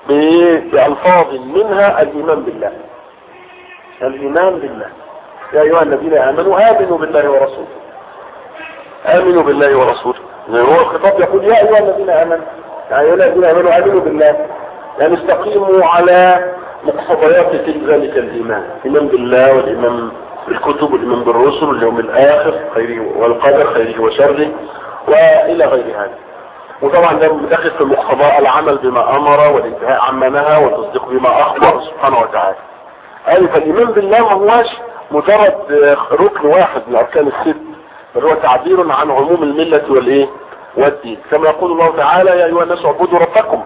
بألفاظ منها الإيمان بالله الإيمان بالله يا أيها الذين آمنوا آمنوا بالله ورسوله آمنوا بالله ورسوله يعني هو الخطاب يقول يا أيها الذين آمنوا يا أيها الذين آمنوا آمنوا بالله يعني استقيموا على مقتضيات ذلك الإيمان الإيمان بالله والإيمان بالكتب والإيمان بالرسل واليوم الآخر خيره والقدر خيره وشره وإلى غير هذا وطبعا ده داخل في مقتضى العمل بما أمر والانتهاء عما نهى والتصديق بما أخبر سبحانه وتعالى قال فالإيمان بالله ما هواش مجرد ركن واحد من أركان الست بل هو تعبير عن عموم الملة والإيه والدين كما يقول الله تعالى يا أيها الناس اعبدوا ربكم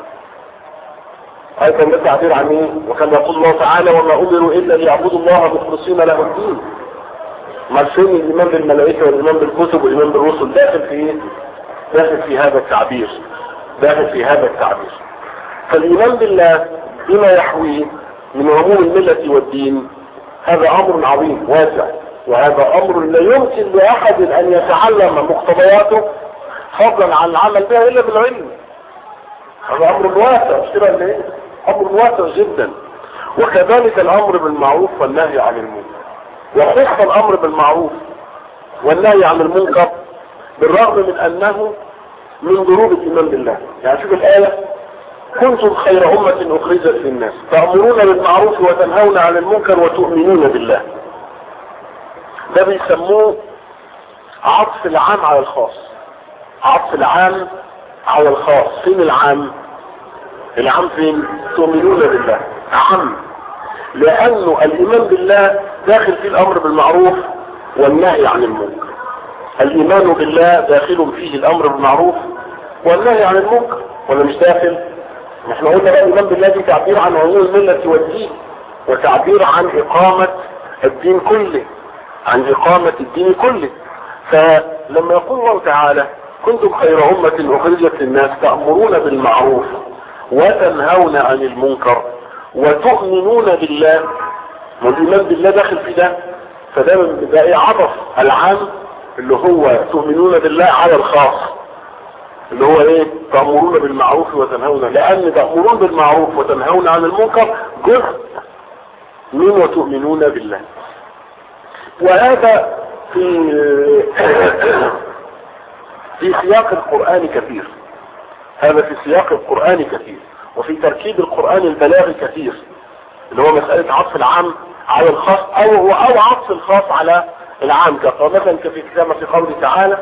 ايضا ده تعبير عن ايه وكما يقول الله تعالى وما امروا الا ليعبدوا الله مخلصين له الدين مرسوم الايمان بالملائكه والايمان بالكتب والايمان بالرسل داخل في ايه داخل في هذا التعبير داخل في هذا التعبير فالايمان بالله بما يحويه من عموم المله والدين هذا امر عظيم واسع وهذا امر لا يمكن لاحد ان يتعلم مقتضياته فضلا عن العمل بها الا بالعلم هذا امر واسع مش كده ايه امر واسع جدا وكذلك الامر بالمعروف والنهي عن المنكر وخص الامر بالمعروف والنهي عن المنكر بالرغم من انه من ضروب الايمان بالله يعني شوف الايه كنتم خير امه اخرجت للناس تامرون بالمعروف وتنهون عن المنكر وتؤمنون بالله ده بيسموه عطف العام على الخاص عطف العام على الخاص فين العام العام فين تؤمنون بالله عام لانه الايمان بالله داخل فيه الامر بالمعروف والنهي عن المنكر الايمان بالله داخل فيه الامر بالمعروف والنهي عن المنكر ولا مش داخل احنا قلنا بقى الايمان بالله دي تعبير عن عموم المله والدين وتعبير عن اقامه الدين كله عن اقامه الدين كله فلما يقول الله تعالى كنتم خير أمة أخرجت للناس تأمرون بالمعروف وتنهون عن المنكر وتؤمنون بالله والإيمان بالله داخل في ده فده ده ايه عطف العام اللي هو تؤمنون بالله على الخاص اللي هو ايه تأمرون بالمعروف وتنهون لأن تأمرون بالمعروف وتنهون عن المنكر جزء من وتؤمنون بالله وهذا في في سياق القرآن كثير هذا في سياق القرآن كثير وفي تركيب القرآن البلاغي كثير اللي هو مسألة عطف العام على الخاص او او عطف الخاص على العام مثلا في كتابة في قوله تعالى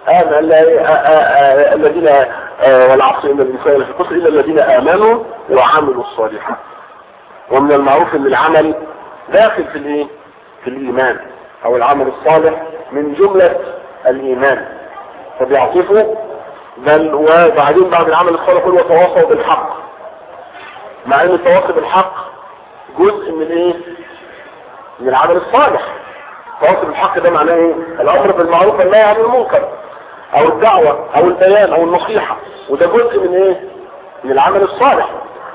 الذين والعصر ان الانسان في قصر الا الذين امنوا وعملوا الصالحات ومن المعروف ان العمل داخل في الايه في الايمان او العمل الصالح من جملة الايمان فبيعطفوا بل وبعدين بعد العمل الصالح يقول وتواصوا بالحق مع ان التواصي بالحق جزء من ايه من العمل الصالح التواصي بالحق ده معناه ايه الامر بالمعروف والنهي عن المنكر او الدعوة او البيان او النصيحة وده جزء من ايه من العمل الصالح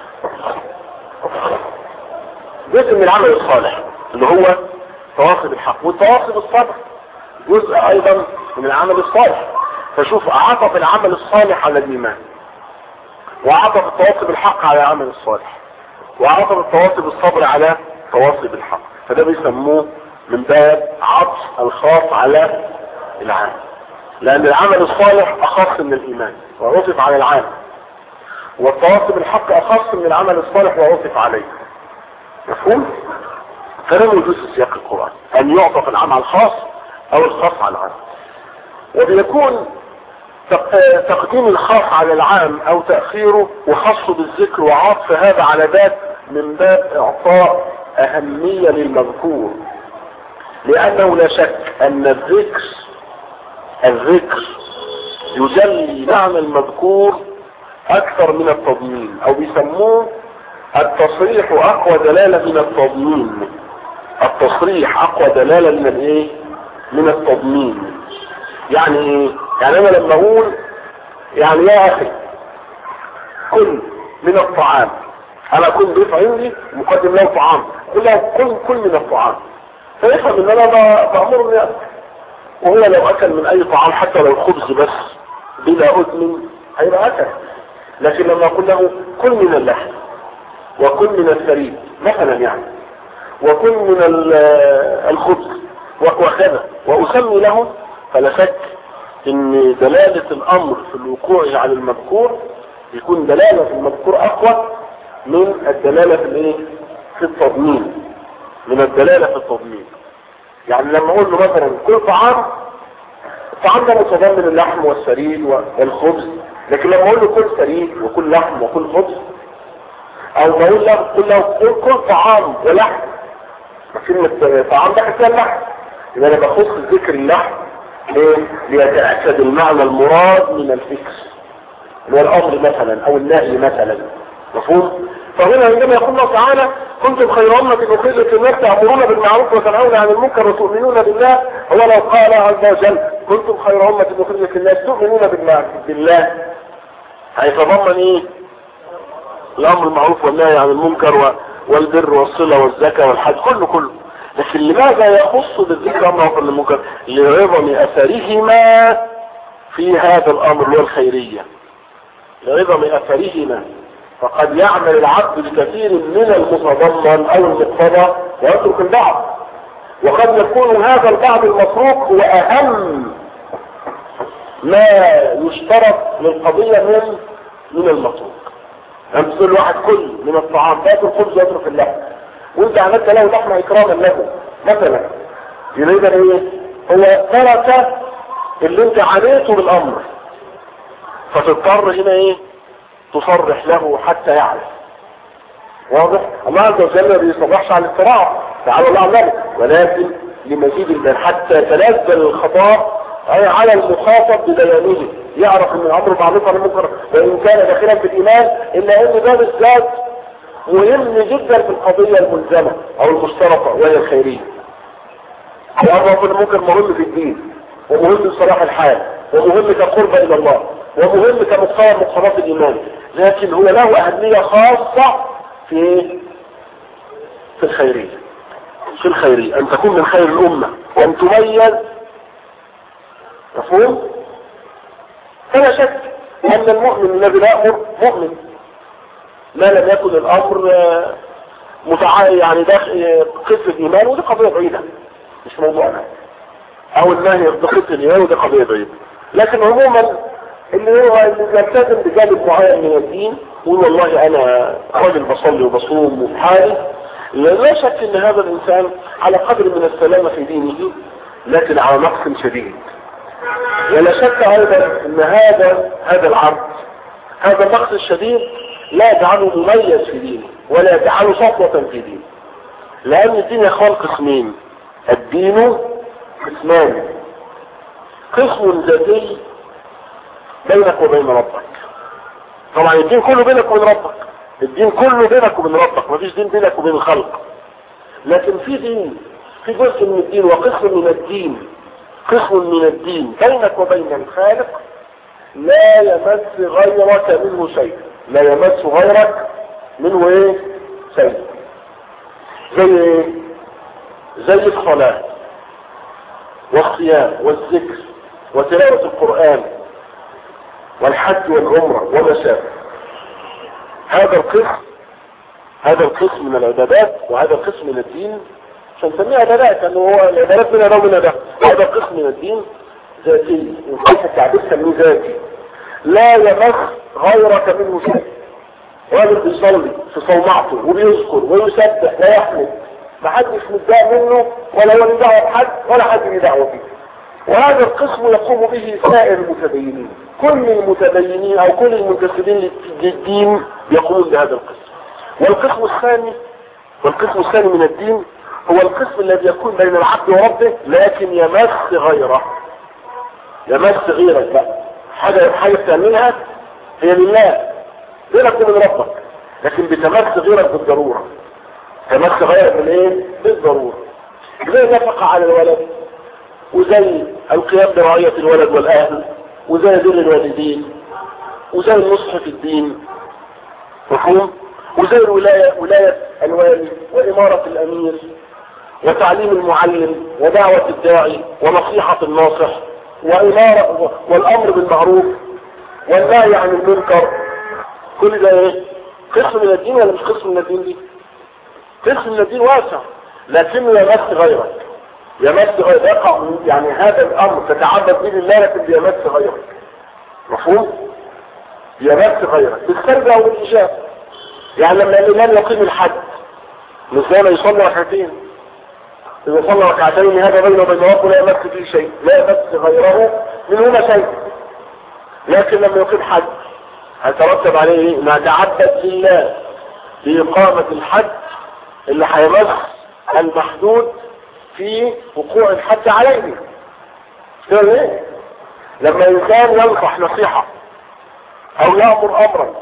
جزء من العمل الصالح اللي هو تواصي بالحق والتواصي بالصبر جزء ايضا من العمل الصالح فشوف عطف العمل الصالح على الايمان وعطف التواصي بالحق على العمل الصالح وعطف التواصي بالصبر على تواصي بالحق فده بيسموه من باب عطف الخاص على العام لان العمل الصالح اخص من الايمان وعطف على العام والتواصي بالحق اخص من العمل الصالح وعطف عليه مفهوم فلم يجوز في سياق القرآن ان يعطف العام على الخاص او الخاص على العام وبيكون تقديم الخاص على العام او تأخيره وخصه بالذكر وعطف هذا على ذات من باب اعطاء اهمية للمذكور لانه لا شك ان الذكر الذكر يجلي معنى المذكور اكثر من التضمين او بيسموه التصريح اقوى دلالة من التضمين التصريح اقوى دلالة من الايه من التضمين يعني ايه يعني انا لما اقول يعني يا اخي كل من الطعام انا اكون ضيف عندي مقدم له طعام قل له كل كل من الطعام فيفهم ان انا بامر ان ياكل وهو لو اكل من اي طعام حتى لو الخبز بس بلا اذن هيبقى اكل لكن لما اقول له كل من اللحم وكل من الثريد مثلا يعني وكل من الخبز وكذا واسمي له فلا شك ان دلالة الامر في الوقوع على المذكور يكون دلالة في المذكور اقوى من الدلالة في الايه في التضمين من الدلالة في التضمين يعني لما اقول له مثلا كل طعام الطعام ده متضمن اللحم والسريد والخبز لكن لما اقول له كل سريد وكل لحم وكل خبز او بقول له كل له كل, كل طعام ولحم كلمة طعام ده كده اللحم يبقى انا بخص ذكر اللحم ليه؟ ليتأكد المعنى المراد من الفكر اللي هو الامر مثلا او النهي مثلا مفهوم فهنا عندما يقول الله تعالى كنتم خير أمة أخرجت الناس تأمرون بالمعروف وتنهون عن المنكر وتؤمنون بالله هو لو قال عز وجل كنتم خير أمة أخرجت الناس تؤمنون بالله هيتضمن ايه الامر المعروف والنهي عن المنكر والبر والصلة والزكاة والحج كله كله لكن لماذا يخص بالذكر امر معروف المنكر لعظم اثرهما في هذا الامر اللي هو الخيرية لعظم اثرهما فقد يعمل العبد بكثير من المتضمن او المقتضى ويترك البعض وقد يكون هذا البعض المتروك هو اهم ما يشترط للقضية من من المتروك يعني تقول واحد كل من الطعام تاكل خبز ويترك اللحم وانت عملت له لحمه اكراما له مثلا يبقى ايه هو ترك اللي انت عانيته بالامر فتضطر هنا ايه تصرح له حتى يعرف واضح الله عز وجل ما بيصرحش على الاضطراب تعالى الله عن ذلك ولكن لمزيد البيان حتى تنزل الخطاب اي على المخاطب ببيانه يعرف ان الامر معروف عن المنكر وان كان داخلا في الايمان الا ان ده بالذات مهم جدا في القضيه الملزمه او المشتركه وهي الخيريه الامر في المنكر مهم في الدين ومهم لصلاح الحال ومهم كقرب الى الله ومهم كمقتضى مقتضيات الايمان لكن هو له اهميه خاصه في في الخيريه في الخيريه ان تكون من خير الامه وان تميز مفهوم فلا شك ان المؤمن الذي لا يامر مؤمن ما لم يكن الامر متع... يعني داخل قسم الايمان ودي قضيه بعيده مش موضوعنا او النهي بقسم الايمان ودي قضيه بعيده لكن عموما اللي هو اللي يلتزم بجانب معين من الدين يقول والله انا راجل بصلي وبصوم وفي حالي لا شك ان هذا الانسان على قدر من السلامه في دينه لكن على نقص شديد ولا شك ايضا ان هذا هذا العبد هذا النقص الشديد لا يجعله مميز في دينه ولا يجعله صفوة في دينه لان الدين يا اخوان قسمين الدين قسمان قسم ذاتي بينك وبين ربك طبعا الدين كله بينك وبين ربك الدين كله بينك وبين ربك مفيش دين بينك وبين الخلق لكن في دين في جزء من الدين وقسم من الدين قسم من الدين بينك وبين الخالق لا يمس غيرك منه شيء لا يمس غيرك منه ايه شيء زي ايه زي الصلاة والصيام والذكر وتلاوة القرآن والحج والعمرة وما شابه هذا القسم هذا القسم من العبادات وهذا القسم من الدين مش هنسميه عبادات لانه هو العبادات منها ده ومنها ده هذا القسم من الدين ذاتي وكيف التعبير سميه ذاتي لا يمس غيرك منه شيء راجل بيصلي في صومعته وبيذكر ويسبح ويحمد ما حدش متضايق منه ولا هو له دعوه بحد ولا حد له دعوه بيه وهذا القسم يقوم به سائر المتدينين كل المتدينين او كل المنتسبين للدين يقومون بهذا القسم والقسم الثاني والقسم الثاني من الدين هو القسم الذي يكون بين العبد وربه لكن يمس غيره يمس غيرك بقى حاجة حاجة بتعملها هي لله بينك وبين ربك لكن بتمس غيرك بالضرورة تمس غيرك بالايه بالضرورة زي نفقة على الولد وزي القيام برعية الولد والاهل وزي ذل الوالدين وزي النصح في الدين مفهوم وزي الولاية ولاية الوالي وإمارة الأمير وتعليم المعلم ودعوة الداعي ونصيحة الناصح وإمارة والأمر بالمعروف والنهي عن المنكر كل ده ايه قسم من الدين ولا مش قسم من الدين دي قسم من الدين واسع لكنه يمس غيرك يمس غيرك يقع يعني هذا الامر تتعبد به لله لكن بيمس غيرك مفهوم يمس غيرك بالسرد او بالاجابه يعني لما الامام يقيم الحد مش زي ما يصلي ركعتين إذا صلى ركعتين هذا بينه وبين ربه لا يمس فيه شيء لا يمس غيره منهما شيء لكن لما يقيم حد هيترتب عليه ايه؟ ما تعبد لله بإقامة الحد اللي هيمس المحدود في وقوع الحد عليه كده ايه؟ لما انسان ينصح نصيحة او يأمر امرا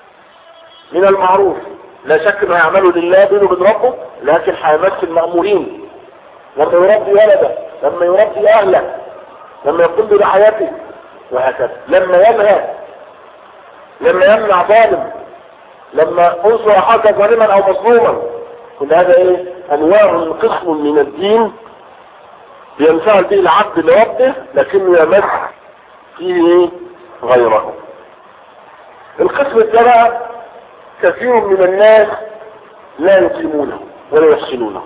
من المعروف لا شك انه يعمله لله بينه وبين ربه لكن هيمس المأمورين لما يربي ولده لما يربي اهله لما يقوم برعايته وهكذا لما ينهى لما يمنع ظالم لما انصر اخاك ظالما او مظلوما كل هذا ايه انواع قسم من الدين ينفعل به العبد لربه لكنه يمس فيه ايه غيره القسم الثاني كثير من الناس لا يقيمونه ولا يحسنونه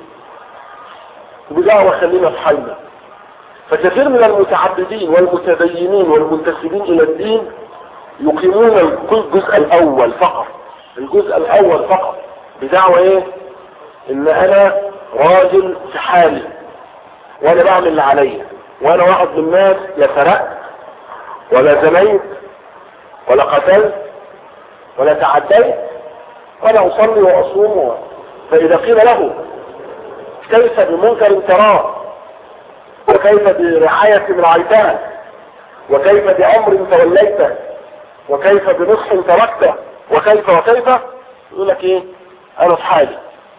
بدعوة خلينا في حالنا فكثير من المتعبدين والمتدينين والمنتسبين الى الدين يقيمون الجزء الاول فقط الجزء الاول فقط بدعوة ايه ان انا راجل في حالي وانا بعمل اللي عليا وانا واحد من الناس لا سرقت ولا زنيت ولا قتلت ولا تعديت ولا اصلي واصوم فاذا قيل له كيف بمنكر تراه وكيف برعاية رعيتها وكيف بأمر توليته وكيف بنصح تركته وكيف وكيف يقول لك ايه انا في حالي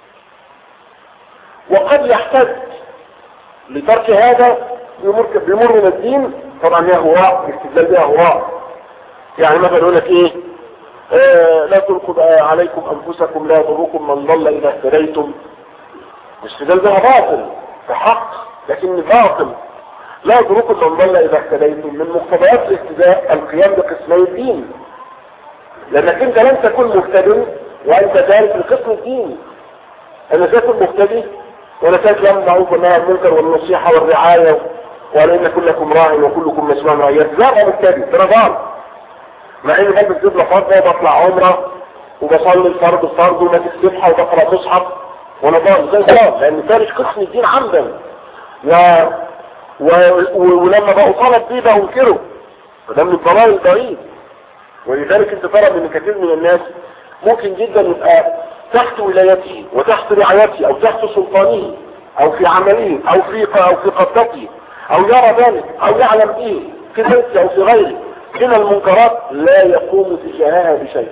وقد يحتاج لترك هذا بيمر بيمر من الدين طبعا هي هراء الاستدلال بها هراء يعني مثلا يقول لك ايه آه لا تلقوا عليكم انفسكم لا يضركم من ضل اذا اهتديتم الاستدلال بها باطل فحق لكن باطل لا يضركم من ضل اذا اهتديتم من مقتضيات الاهتداء القيام بقسمي الدين لانك انت لن تكون مهتدي وانت جاهل في قسم الدين انا ساكن مهتدي وانا ساكن لهم معروف والنهي عن المنكر والنصيحه والرعايه وان كلكم راع وكلكم مسؤول عن رعيته لا انا مهتدي انا ضال مع اني بلبس جبله فضه وبطلع عمره وبصلي الفرض الفرض وماسك سبحه وبقرا مصحف وانا ضال زي ضال لان تارك قسم الدين عمدا و... و... ولما بقوا طلب بيه بقوا انكروا فده من الضلال البعيد ولذلك انت ترى ان كثير من الناس ممكن جدا يبقى تحت ولايته وتحت رعايته او تحت سلطانه او في عمله او في او في قبضته او يرى ذلك او يعلم ايه في بيته او في غيره من المنكرات لا يقوم تجاهها بشيء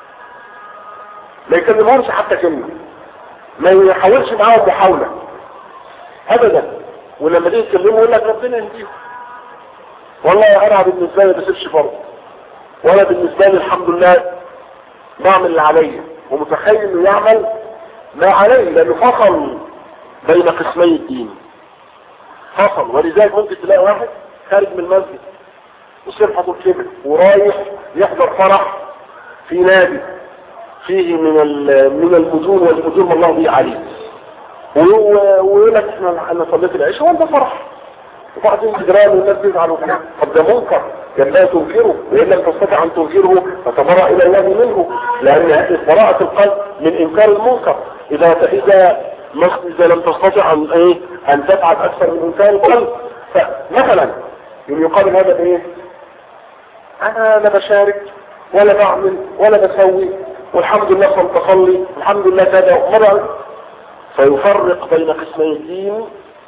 ما يكلمهمش حتى كلمه ما يحاولش معاهم محاوله ابدا ولما تيجي تكلمه يقول لك ربنا يهديهم والله انا بالنسبه لي بسيبش فرض وانا بالنسبه لي الحمد لله بعمل اللي عليا ومتخيل انه يعمل ما عليه لانه فصل بين قسمي الدين فصل ولذلك ممكن تلاقي واحد خارج من المسجد وسرحته الكبر ورايح يحضر فرح في نادي فيه من من المجون والفجور ما الله به عليه ويقول لك احنا انا صليت العشاء وانت فرح وبعدين جيران والناس بيزعلوا كده طب ده منكر لا تنكره وان لم تستطع ان تنكره فتبرأ الى الله منه لان هذه براءة القلب من انكار المنكر اذا اذا اذا لم تستطع ان ايه ان تفعل اكثر من انكار القلب فمثلا يقابل هذا بايه انا لا بشارك ولا بعمل ولا بسوي والحمد لله صلت اصلي الحمد لله كذا مرة فيفرق بين قسمي الدين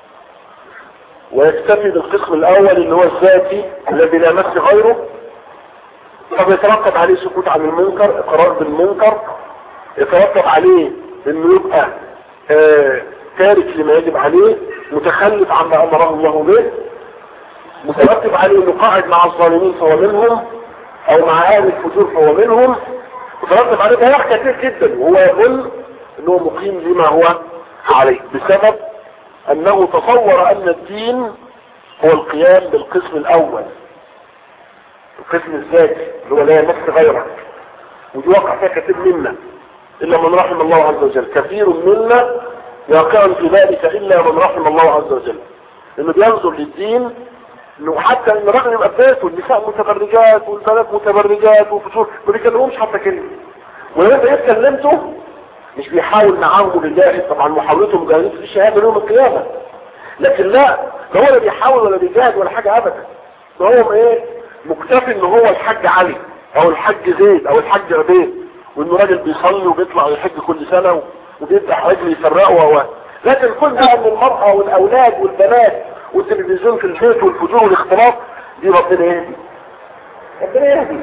ويكتفي بالقسم الاول اللي هو الذاتي الذي لا يمس غيره فبيترتب عليه سكوت عن المنكر اقرار بالمنكر يترتب عليه انه يبقى آه تارك لما يجب عليه متخلف عما امره الله به مترتب عليه انه قاعد مع الظالمين فهو منهم او مع اهل الفجور فهو منهم مترتب عليه ضياع كثير جدا وهو يظن انه مقيم لما هو عليه بسبب انه تصور ان الدين هو القيام بالقسم الاول القسم الذاتي اللي هو لا يمس غيرك ودي وقع فيها كثير منا الا من رحم الله عز وجل كثير منا يقع في ذلك الا من رحم الله عز وجل انه بينظر للدين انه حتى ان الراجل يبقى بيته النساء متبرجات والبنات متبرجات وفجور ما بيكلمهمش حتى كلمه ولما انت كلمته مش بيحاول معاهم لله طبعا محاولتهم جاهزين في الشهاده يوم القيامه لكن لا ده هو لا بيحاول ولا بيجاهد ولا حاجه ابدا ده هو ايه مكتفي ان هو الحاج علي او الحاج زيد او الحاج عبيد وانه راجل بيصلي وبيطلع يحج كل سنه وبيفتح رجل يفرقه و... لكن كل ده ان المرأة والاولاد والبنات والتلفزيون في البيت والفجور والاختلاط دي ربنا يهدي ربنا يهدي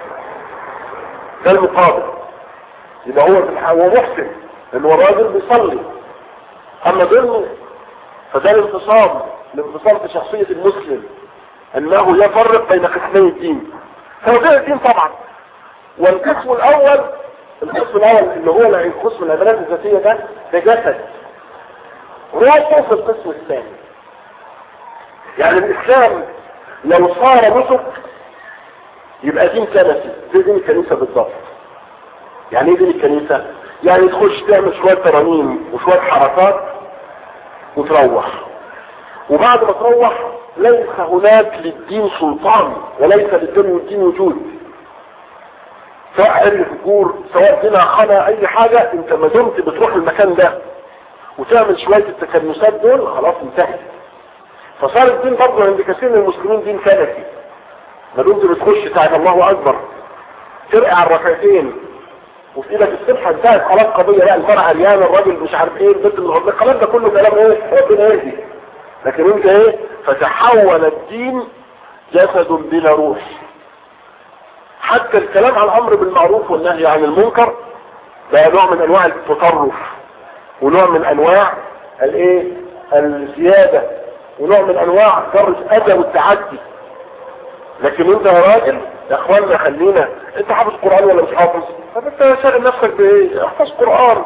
ده المقابل يبقى هو هو محسن ان هو راجل بيصلي اما ظلمه فده الانفصام الانفصام في شخصية المسلم انه يفرق بين قسمي الدين هو ده الدين طبعا والقسم الاول القسم الاول اللي هو القسم العبادات الذاتية ده ده جسد روحه في القسم الثاني يعني الاسلام لو صار نسك يبقى دين كنسي زي دين الكنيسة بالضبط يعني ايه دين الكنيسة يعني تخش تعمل شوية ترانيم وشوية حركات وتروح وبعد ما تروح ليس هناك للدين سلطان وليس للدين والدين وجود سواء حل فجور سواء دينا خنا اي حاجة انت ما دمت بتروح المكان ده وتعمل شوية التكنسات دول خلاص انتهت فصار الدين برضه عند كثير من المسلمين دين كنسي ما دمت بتخش تعالى الله اكبر ترقع الركعتين وفي ايدك السبحة انتهت خلاص قضية بقى الفرع عريان الراجل مش عارف ايه البنت اللي غلط الكلام ده كله كلام ايه ربنا يهدي لكن انت ايه فتحول الدين جسد بلا روح حتى الكلام عن الامر بالمعروف والنهي عن المنكر ده نوع من انواع التطرف ونوع من انواع الايه الزيادة ونوع من انواع جر الاذى والتعدي لكن انت يا راجل يا اخوانا خلينا انت حافظ قرآن ولا مش حافظ طب انت شاغل نفسك بايه احفظ قرآن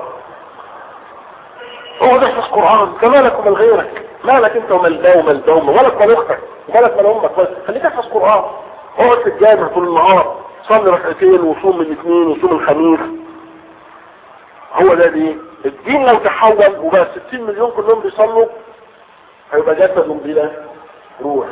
اقعد احفظ قرآن كمالك ومال غيرك مالك انت ومال ده ومال ده ومالك مال اختك ومالك مال امك خليك احفظ قرآن اقعد في الجامع طول النهار صلي ركعتين وصوم من الاثنين وصوم الخميس هو ده دي الدين لو تحول وبقى 60 مليون كلهم بيصلوا هيبقى جسد بلا روح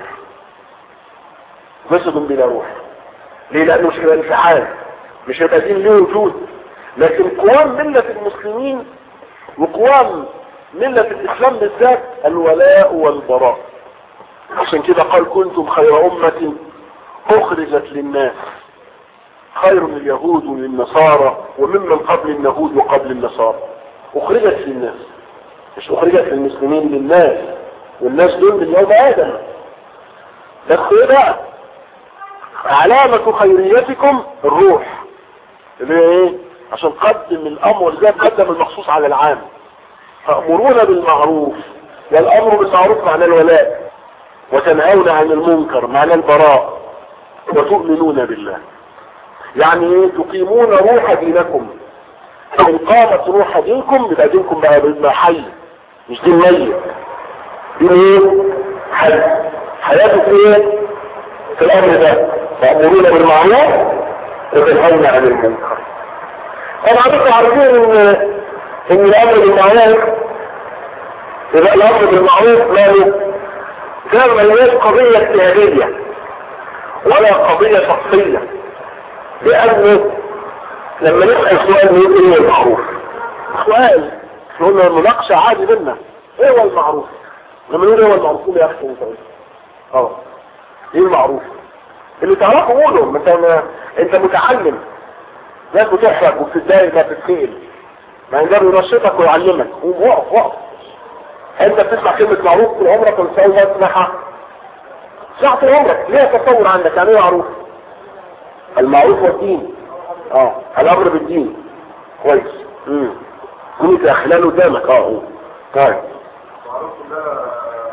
جسد بلا روح ليه لانه مش هيبقى انفعال مش هيبقى دين له وجود لكن قوام ملة المسلمين وقوام ملة الاسلام بالذات الولاء والبراء عشان كده قال كنتم خير امة اخرجت للناس خير من اليهود والنصارى وممن قبل اليهود وقبل النصارى اخرجت للناس مش اخرجت للمسلمين للناس والناس دول من يوم ادم بس ايه بقى علامة خيريتكم الروح اللي هي ايه عشان قدم الامر زي قدم المخصوص على العام فامرون بالمعروف والامر بالمعروف معنى الولاء وتنهون عن المنكر معنى البراء وتؤمنون بالله يعني ايه تقيمون روح دينكم فان قامت روح دينكم يبقى دينكم بقى بقى حي مش دين ميت دين ايه حي حياتك ايه في الامر ده تأمرون بالمعروف وتنهون عن المنكر طبعا عارفين ان ان الامر بالمعروف يبقى الامر بالمعروف ماله ده ما هياش قضية اجتهادية ولا قضية شخصية لانه لما نسأل سؤال نقول ايه هو المعروف سؤال قلنا المناقشة عادي بينا ايه هو المعروف لما نقول ايه هو المعروف قول يا اخي انت اه ايه المعروف اللي تعرفه قوله مثلا انت متعلم ناس بتحرق وبتتضايق ما بتتخيل ما يقدر ينشطك ويعلمك قوم وقف وقف انت بتسمع كلمة معروف طول عمرك ولا تسوي ما تسمعها ساعة طول عمرك ليه تصور عندك يعني ايه معروف المعروف هو الدين اه الامر بالدين كويس امم كنت اخلال قدامك اه هو طيب معروف ده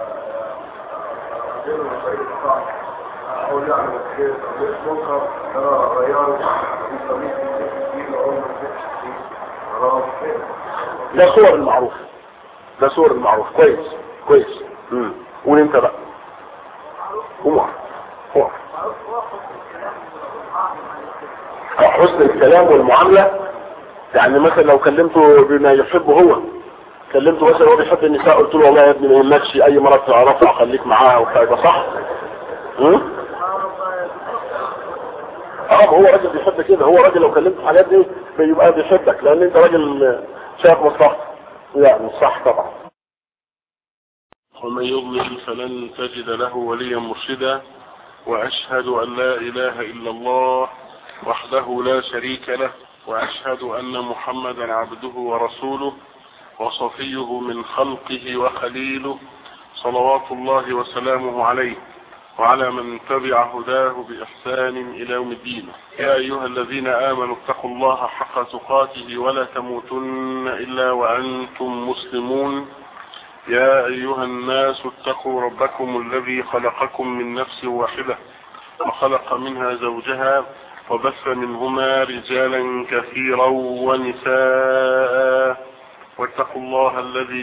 غير مشاهد صعب او يعني خير او منكر ترى غيره في طريق الدين او في حرام ده صور المعروف ده صور المعروف كويس كويس امم قول انت بقى قوم اقف. اقف. حسن الكلام والمعاملة يعني مثلا لو كلمته بما يحبه هو كلمته مثلا هو بيحب النساء قلت له والله يا ابني ما يهمكش اي مرة تعرفها خليك معاها وبتاع يبقى صح؟ هم؟ اه ما هو راجل بيحب كده هو راجل لو كلمته الحاجات دي بيبقى بيحبك لان انت راجل شايف مصلحتك لا مش صح طبعا ومن يضلل فلن تجد له وليا مرشدا وأشهد أن لا إله إلا الله وحده لا شريك له وأشهد أن محمدا عبده ورسوله وصفيه من خلقه وخليله صلوات الله وسلامه عليه وعلى من تبع هداه بإحسان إلى يوم الدين يا أيها الذين آمنوا اتقوا الله حق تقاته ولا تموتن إلا وأنتم مسلمون يا أيها الناس اتقوا ربكم الذي خلقكم من نفس واحدة وخلق منها زوجها وبث منهما رجالا كثيرا ونساء واتقوا الله الذي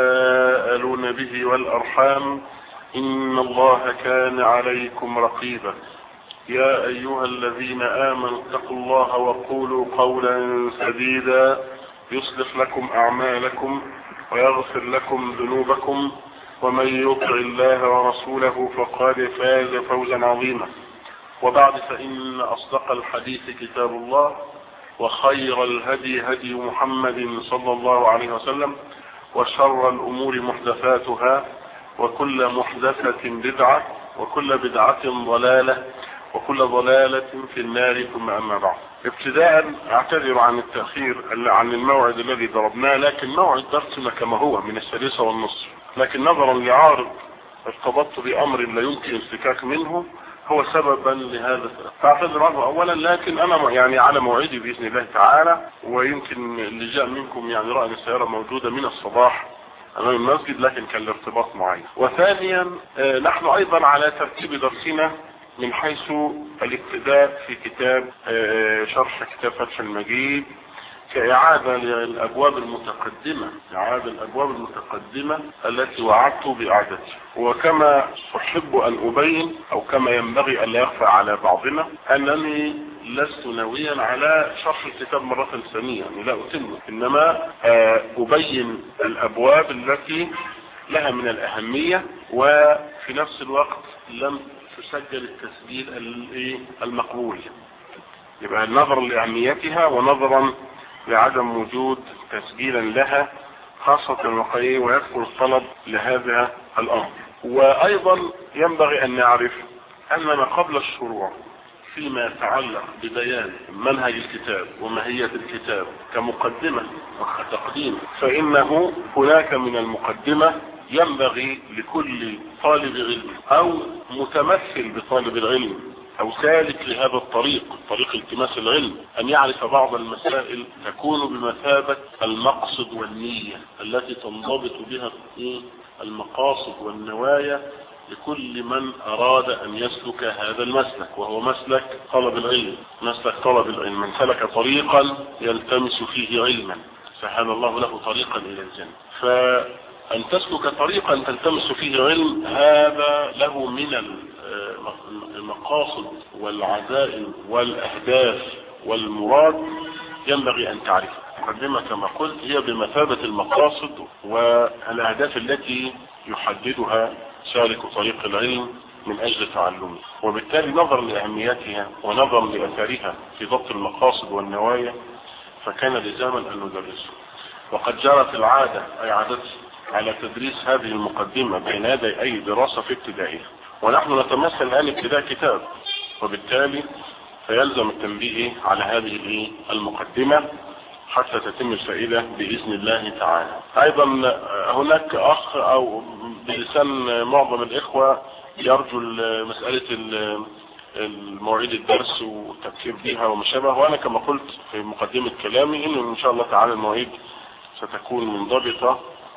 تساءلون به والأرحام إن الله كان عليكم رقيبا يا أيها الذين آمنوا اتقوا الله وقولوا قولا سديدا يصلح لكم أعمالكم ويغفر لكم ذنوبكم ومن يطع الله ورسوله فقد فاز فوزا عظيما وبعد فإن أصدق الحديث كتاب الله وخير الهدي هدي محمد صلى الله عليه وسلم وشر الأمور محدثاتها وكل محدثة بدعة وكل بدعة ضلالة وكل ضلالة في النار ثم أما بعد ابتداء اعتذر عن التأخير عن الموعد الذي ضربناه لكن موعد درسنا كما هو من السادسة والنصف لكن نظرا لعارض ارتبطت بأمر لا يمكن الفكاك منه هو سببا لهذا فاعتذر عنه اولا لكن انا يعني على موعدي باذن الله تعالى ويمكن اللي جاء منكم يعني رأى السيارة موجودة من الصباح امام المسجد لكن كان الارتباط معين وثانيا آه نحن ايضا على ترتيب درسنا من حيث الابتداء في كتاب آه شرح كتاب فتح المجيد كإعادة للأبواب المتقدمة إعادة الأبواب المتقدمة التي وعدت بإعادتها وكما أحب أن أبين أو كما ينبغي أن لا يخفى على بعضنا أنني لست ناويا على شرح الكتاب مرة ثانية يعني لا أتمه إنما أبين الأبواب التي لها من الأهمية وفي نفس الوقت لم تسجل التسجيل المقبول يبقى نظرا لأهميتها ونظرا لعدم وجود تسجيلا لها خاصة وقعيه ويذكر الطلب لهذا الأمر وأيضا ينبغي أن نعرف أننا قبل الشروع فيما يتعلق ببيان منهج الكتاب وماهية الكتاب كمقدمة وتقديم فإنه هناك من المقدمة ينبغي لكل طالب علم أو متمثل بطالب العلم او سالك لهذا الطريق طريق التماس العلم ان يعرف بعض المسائل تكون بمثابة المقصد والنية التي تنضبط بها المقاصد والنوايا لكل من اراد ان يسلك هذا المسلك وهو مسلك طلب العلم مسلك طلب العلم من سلك طريقا يلتمس فيه علما سهل الله له طريقا الى الجنة فان تسلك طريقا تلتمس فيه علم هذا له من المقاصد والعزائم والأهداف والمراد ينبغي أن تعرفها المقدمة كما قلت هي بمثابة المقاصد والأهداف التي يحددها سالك طريق العلم من أجل تعلمه وبالتالي نظرا لأهميتها ونظرا لأثارها في ضبط المقاصد والنوايا فكان لزاما أن ندرسه وقد جرت العادة أي عادتي على تدريس هذه المقدمة بين يدي أي دراسة في ابتدائها ونحن نتمثل الآن ابتداء كتاب وبالتالي فيلزم التنبيه على هذه المقدمة حتى تتم الفائدة بإذن الله تعالى أيضا هناك أخ أو بلسان معظم الإخوة يرجو مسألة المواعيد الدرس والتفكير بها وما شابه وأنا كما قلت في مقدمة كلامي إن إن شاء الله تعالى المواعيد ستكون منضبطة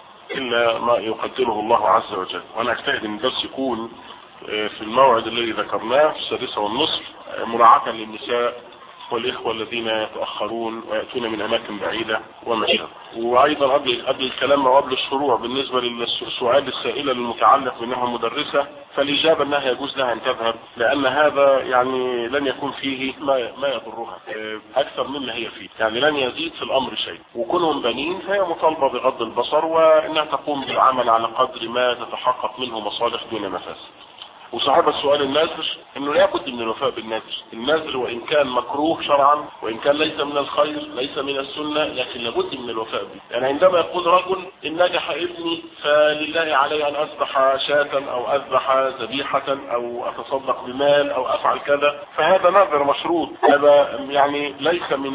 إلا ما يقدره الله عز وجل وأنا أجتهد أن الدرس يكون في الموعد الذي ذكرناه في السادسة والنصف مراعاة للنساء والإخوة الذين يتأخرون ويأتون من أماكن بعيدة وما شابه وأيضا قبل قبل الكلام وقبل الشروع بالنسبة للسؤال السائلة المتعلق بأنها مدرسة فالإجابة أنها يجوز لها أن تذهب لأن هذا يعني لن يكون فيه ما ما يضرها أكثر مما هي فيه يعني لن يزيد في الأمر شيء وكونهم بنين فهي مطالبة بغض البصر وأنها تقوم بالعمل على قدر ما تتحقق منه مصالح دون مفاسد وصاحب السؤال النازل انه لا بد من الوفاء بالنازل النازل وان كان مكروه شرعا وان كان ليس من الخير ليس من السنة لكن لابد من الوفاء به يعني عندما يقول رجل ان نجح ابني فلله علي ان اذبح شاة او اذبح ذبيحة او اتصدق بمال او افعل كذا فهذا نذر مشروط هذا يعني ليس من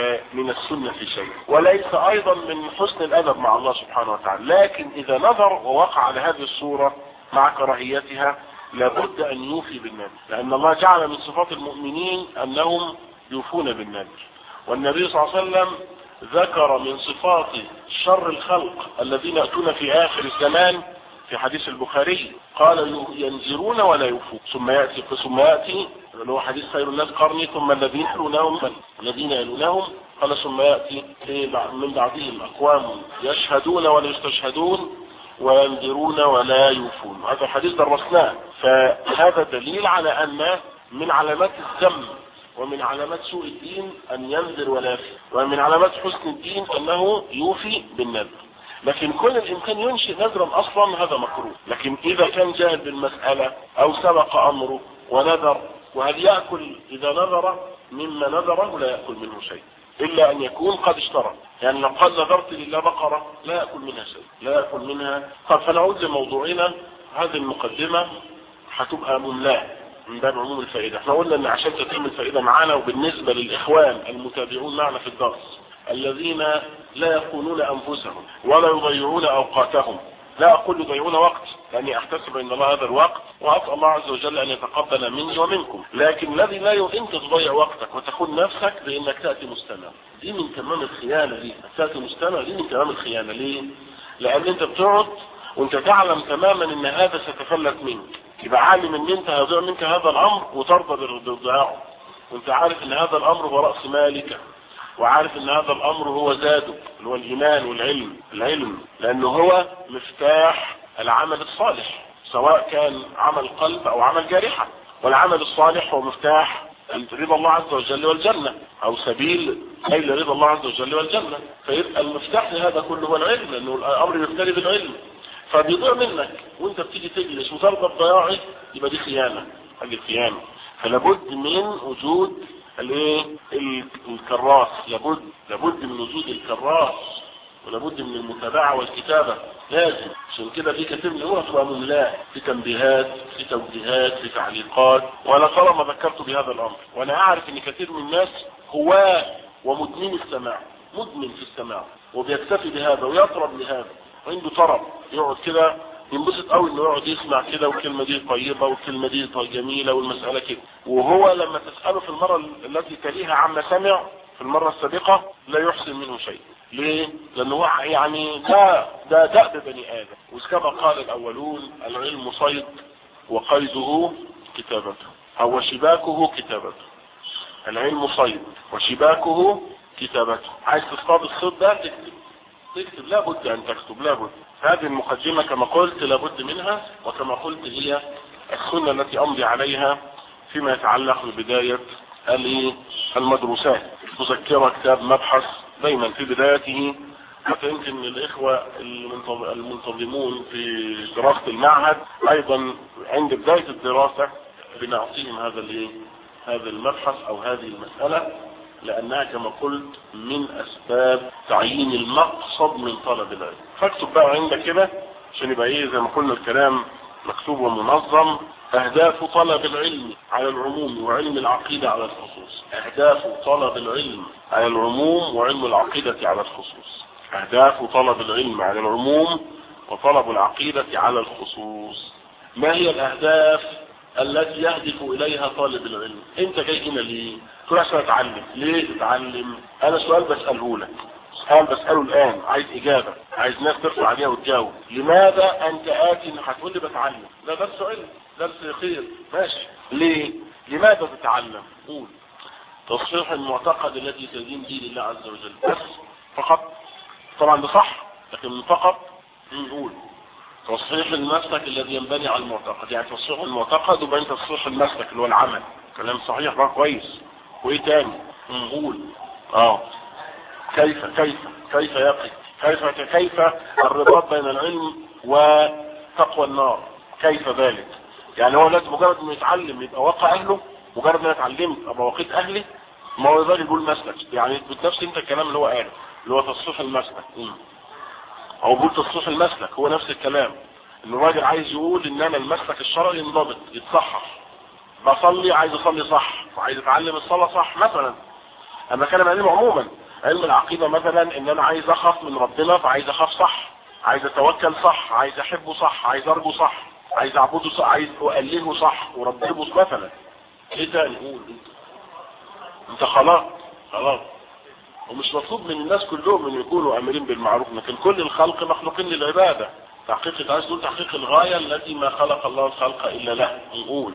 من السنة في شيء وليس ايضا من حسن الادب مع الله سبحانه وتعالى لكن اذا نظر ووقع على هذه الصورة مع كراهيتها لابد ان يوفي بالنذر لان الله جعل من صفات المؤمنين انهم يوفون بالنذر والنبي صلى الله عليه وسلم ذكر من صفات شر الخلق الذين يأتون في اخر الزمان في حديث البخاري قال ينذرون ولا يوفون ثم يأتي ثم يأتي اللي هو حديث خير الناس قرني ثم الذين يلونهم الذين يلونهم قال ثم يأتي من بعدهم اقوام يشهدون ولا يستشهدون وينذرون ولا يوفون هذا حديث درسناه فهذا دليل على ان من علامات الذم ومن علامات سوء الدين ان ينذر ولا يفي ومن علامات حسن الدين انه يوفي بالنذر لكن كل الانسان ينشئ نذرا اصلا هذا مكروه لكن اذا كان جاهل بالمسألة او سبق امره ونذر وهل يأكل اذا نذر مما نذره لا يأكل منه شيء الا ان يكون قد اشترى يعني لو قال نذرت لله بقرة لا يأكل منها شيء لا يأكل منها طب فنعود لموضوعنا هذه المقدمة هتبقى مملاة من باب عموم الفائدة احنا قلنا ان عشان تتم الفائدة معانا وبالنسبة للاخوان المتابعون معنا في الدرس الذين لا يخونون انفسهم ولا يضيعون اوقاتهم لا اقول يضيعون وقت لاني احتسب ان الله هذا الوقت واسال الله عز وجل ان يتقبل مني ومنكم لكن الذي لا ي... انت تضيع وقتك وتخون نفسك بانك تاتي مستمع دي من تمام الخيانه دي تاتي مستمع دي من تمام الخيانه ليه لان انت بتقعد وانت تعلم تماما ان هذا سيتفلت منك يبقى عالم ان انت هيضيع منك هذا الامر وترضى بضياعه وانت عارف ان هذا الامر هو راس مالك وعارف ان هذا الامر هو زادك اللي هو الايمان والعلم العلم لانه هو مفتاح العمل الصالح سواء كان عمل قلب او عمل جارحة والعمل الصالح هو مفتاح رضا الله عز وجل والجنة او سبيل نيل رضا الله عز وجل والجنة فيبقى المفتاح لهذا كله هو العلم لانه الامر يبتلي بالعلم فبيضيع منك وانت بتيجي تجلس وترضى بضياعه يبقى دي خيانة هذه خيانة فلابد من وجود الايه الكراس لابد لابد من وجود الكراس ولابد من المتابعة والكتابة لازم عشان كده في كثير من الامور تبقى مملاة في تنبيهات في توجيهات في تعليقات وانا طالما ذكرت بهذا الامر وانا اعرف ان كثير من الناس هو ومدمن السماع مدمن في السماع وبيكتفي بهذا ويطرب لهذا عنده طرب يقعد كده ينبسط قوي انه يقعد يسمع كده والكلمه دي طيبه والكلمه دي جميله والمساله كده وهو لما تساله في المره التي تليها عما سمع في المره السابقه لا يحسن منه شيء ليه؟ لانه هو يعني ده ده دأب بني ادم وكما قال الاولون العلم صيد وقيده كتابته او شباكه كتابته العلم صيد وشباكه كتابته عايز تصطاد الصيد ده تكتب تكتب لابد ان تكتب لابد هذه المقدمة كما قلت لابد منها وكما قلت هي السنة التي امضي عليها فيما يتعلق ببداية المدروسات مذكرة كتاب مبحث دايما في بدايته حتى يمكن الاخوة المنتظمون في دراسة المعهد ايضا عند بداية الدراسة بنعطيهم هذا الايه هذا المبحث او هذه المسألة لانها كما قلت من اسباب تعيين المقصد من طلب العلم فاكتب بقى عندك كده عشان يبقى ايه زي ما قلنا الكلام مكتوب ومنظم اهداف طلب العلم على العموم وعلم العقيدة على الخصوص اهداف طلب العلم على العموم وعلم العقيدة على الخصوص اهداف طلب العلم على العموم وطلب العقيدة على الخصوص ما هي الاهداف التي يهدف اليها طالب العلم انت جاي هنا ليه تقول عشان اتعلم ليه تتعلم انا سؤال بسأله لك سؤال بسأله الان عايز اجابة عايز ناس ترفع عليها وتجاوب لماذا انت اتي هتقول لي بتعلم ده درس علم درس خير ماشي ليه لماذا تتعلم قول تصحيح المعتقد الذي تدين به لله عز وجل بس فقط طبعا ده صح لكن فقط نقول تصحيح المسلك الذي ينبني على المعتقد يعني تصحيح المعتقد وبين تصحيح المسلك اللي هو العمل كلام صحيح بقى كويس وايه تاني نقول اه كيف كيف كيف يقي كيف كيف الرباط بين العلم وتقوى النار كيف ذلك يعني هو لازم مجرد انه يتعلم يبقى واقع اهله مجرد ان انا اتعلمت ابقى وقيت اهلي ما هو يقدر يقول مسلك يعني بنفس انت الكلام اللي هو قاله اللي هو تصحيح المسلك او بقول تصحيح المسلك هو نفس الكلام ان الراجل عايز يقول ان انا المسلك الشرعي ينضبط يتصحح بصلي عايز اصلي صح وعايز اتعلم الصلاة صح مثلا انا بتكلم علم عموما علم العقيدة مثلا ان انا عايز اخاف من ربنا فعايز اخاف صح عايز اتوكل صح عايز احبه صح عايز ارجو صح عايز اعبده صح عايز اؤلهه صح وربه مثلا ايه تاني قول انت انت خلاص خلاص ومش مطلوب من الناس كلهم ان يكونوا امرين بالمعروف لكن كل الخلق مخلوقين للعبادة تحقيق عايز تقول تحقيق الغاية التي ما خلق الله الخلق الا له نقول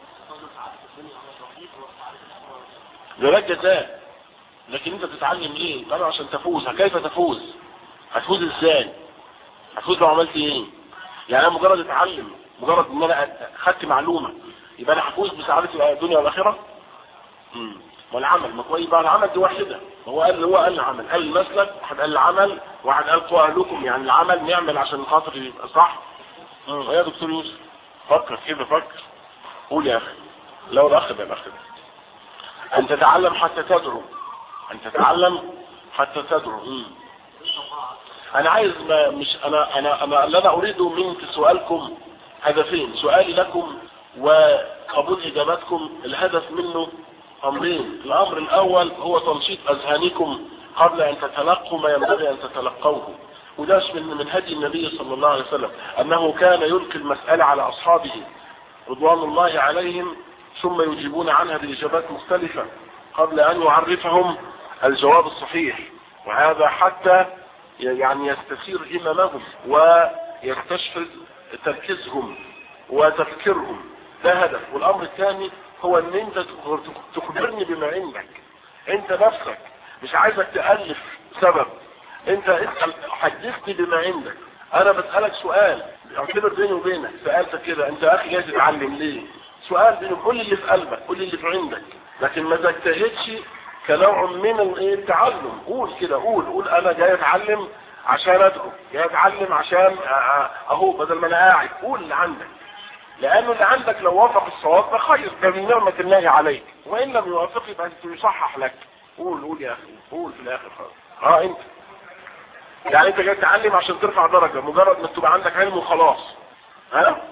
ده لا جزاء لكن انت تتعلم ليه طبعا عشان تفوز كيف تفوز هتفوز ازاي هتفوز لو عملت ايه يعني انا مجرد اتعلم مجرد ان انا خدت معلومة يبقى انا هفوز بسعادة الدنيا والاخرة امم والعمل ما كويس بقى العمل دي واحدة هو قال هو قال العمل قال المسلك واحد قال العمل واحد قال قوى اهلكم يعني العمل نعمل عشان خاطر يبقى صح امم يا دكتور يوسف فكر كده فكر قول يا اخي لو الاخ ده الاخ ده ان تتعلم حتى تدعو ان تتعلم حتى تدعو مم. انا عايز ما مش انا انا انا اللي انا اريده من سؤالكم هدفين سؤالي لكم وقبول اجاباتكم الهدف منه امرين الامر الاول هو تنشيط اذهانكم قبل ان تتلقوا ما ينبغي ان تتلقوه وده من من هدي النبي صلى الله عليه وسلم انه كان يلقي المسألة على اصحابه رضوان الله عليهم ثم يجيبون عنها بإجابات مختلفة قبل أن يعرفهم الجواب الصحيح وهذا حتى يعني يستثير هممهم ويستشفل تركيزهم وتفكيرهم ده هدف والأمر الثاني هو أن أنت تخبرني بما عندك أنت نفسك مش عايزك تألف سبب أنت اسأل حدثني بما عندك أنا بسألك سؤال اعتبر بيني وبينك سألتك كده أنت أخي جاي تتعلم ليه سؤال بينهم قول اللي في قلبك قول اللي في عندك لكن ما تجتهدش كنوع من التعلم قول كده قول قول انا جاي اتعلم عشان ادعو جاي اتعلم عشان اهو بدل ما انا قاعد قول اللي عندك لانه اللي عندك لو وافق الصواب فخير ده من نعمة الله عليك وان لم يوافق يبقى يصحح لك قول قول يا اخي قول في الاخر خالص اه انت يعني انت جاي تتعلم عشان ترفع درجة مجرد ما تبقى عندك علم وخلاص ها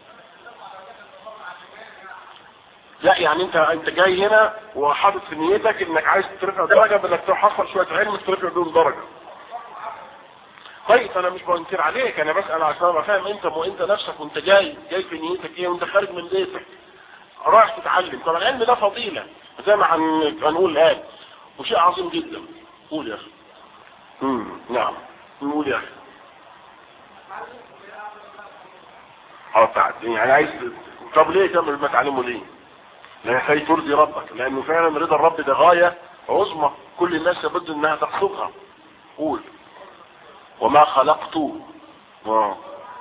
لا يعني انت انت جاي هنا وحاطط في نيتك انك عايز ترفع درجة بدك تحصل شوية علم ترفع بيهم درجة طيب انا مش بنكر عليك انا بسأل عشان ابقى فاهم انت وانت نفسك وانت جاي جاي في نيتك ايه وانت خارج من بيتك رايح تتعلم طبعا العلم ده فضيلة زي ما هنقول الان وشيء عظيم جدا قول يا اخي امم نعم نقول يا اخي اه يعني عايز طب ليه تعمل ما تعلمه ليه لكي ترضي ربك لانه فعلا رضا الرب ده غاية عظمى كل الناس لابد انها تقصدها قول وما خلقت آه.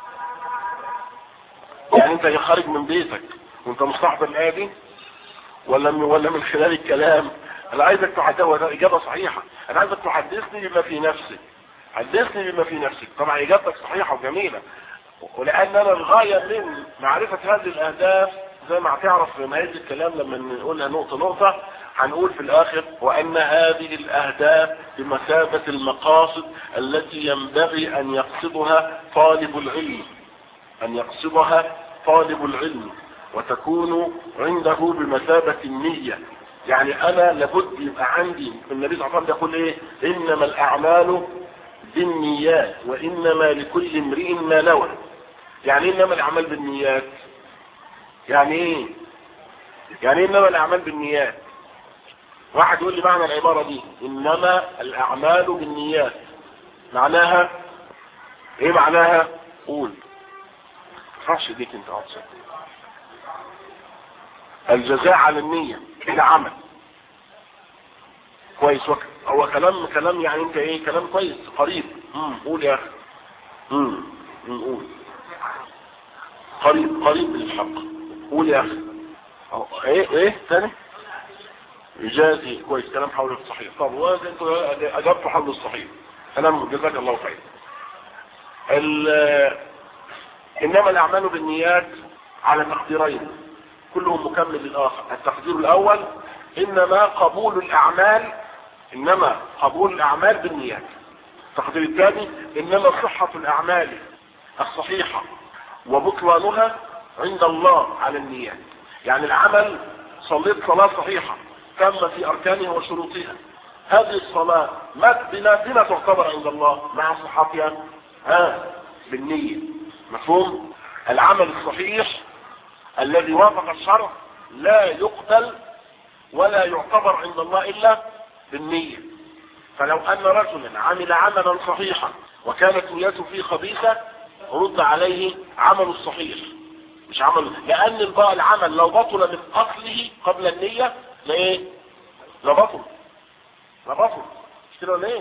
يعني انت خارج من بيتك وانت مستحضر الايه دي ولا من ولا من خلال الكلام انا عايزك تحدث ده اجابه صحيحه انا عايزك تحدثني بما في نفسك حدثني بما في نفسك طبعا اجابتك صحيحه وجميله ولان انا الغايه من معرفه هذه الاهداف زي ما هتعرف في نهايه الكلام لما نقولها نقطه نقطه هنقول في الاخر وان هذه الاهداف بمثابه المقاصد التي ينبغي ان يقصدها طالب العلم ان يقصدها طالب العلم وتكون عنده بمثابه النيه يعني انا لابد يبقى عندي النبي صلى الله عليه وسلم يقول ايه انما الاعمال بالنيات وانما لكل امرئ ما نوى يعني ايه انما الاعمال بالنيات يعني ايه يعني ايه انما الاعمال بالنيات واحد يقول لي معنى العبارة دي انما الاعمال بالنيات معناها ايه معناها قول فرش ديك انت عطسك الجزاء على النية الى عمل كويس وك... هو كلام كلام يعني انت ايه كلام كويس قريب امم قول يا اخي امم قول قريب قريب من الحق قول يا اخي ايه ايه تاني يجازي كويس كلام حول الصحيح طب وانتوا اجبتوا حول الصحيح كلام جزاك الله خير انما الاعمال بالنيات على تقديرين كلهم مكمل للاخر التقدير الاول انما قبول الاعمال انما قبول الاعمال بالنيات التقدير الثاني انما صحة الاعمال الصحيحة وبطلانها عند الله على النيات يعني العمل صليت صلاة صحيحة تم في اركانها وشروطها هذه الصلاة ما بنا بنا تعتبر عند الله مع صحتها ها بالنية مفهوم العمل الصحيح الذي وافق الشرع لا يقبل ولا يعتبر عند الله الا بالنية فلو ان رجلا عمل عملا صحيحا وكانت نيته فيه خبيثة رد عليه عمل الصحيح مش عمل لان الباء العمل لو بطل من اصله قبل النية لايه لبطل لبطل مش كده ولا ايه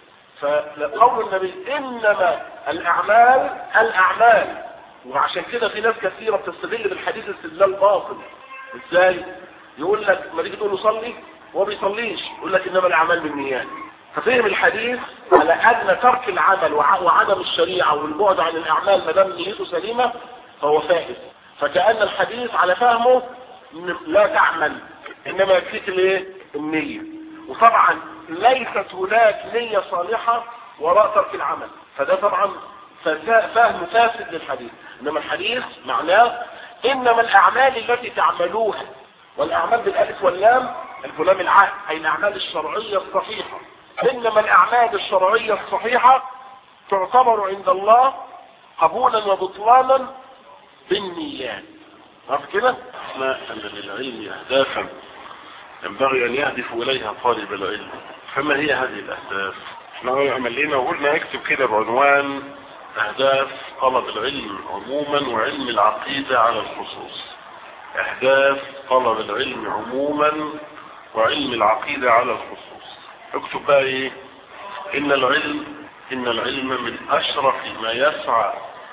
فقول النبي انما الاعمال الاعمال وعشان كده في ناس كثيرة بتستدل بالحديث استدلال باطل ازاي يقول لك ما تيجي تقول له صلي وهو بيصليش يقول لك انما الاعمال بالنيات ففهم الحديث على ان ترك العمل وعدم الشريعة والبعد عن الاعمال ما دام نيته سليمة فهو فائز فكأن الحديث على فهمه لا تعمل انما يكفيك الايه النية وطبعا ليست هناك نية صالحة وراء ترك العمل فده طبعا فهم فاسد للحديث انما الحديث معناه انما الاعمال التي تعملوها والاعمال بالالف واللام الف واللام العهد اي الاعمال الشرعية الصحيحة انما الاعمال الشرعية الصحيحة تعتبر عند الله قبولا وبطلانا بالنيات عرف كده ما ان للعلم اهدافا ينبغي ان يهدف اليها طالب العلم فما هي هذه الاهداف احنا عملنا وقلنا اكتب كده بعنوان اهداف طلب العلم عموما وعلم العقيدة على الخصوص اهداف طلب العلم عموما وعلم العقيدة على الخصوص اكتب بقى ايه ان العلم ان العلم من اشرف ما يسعى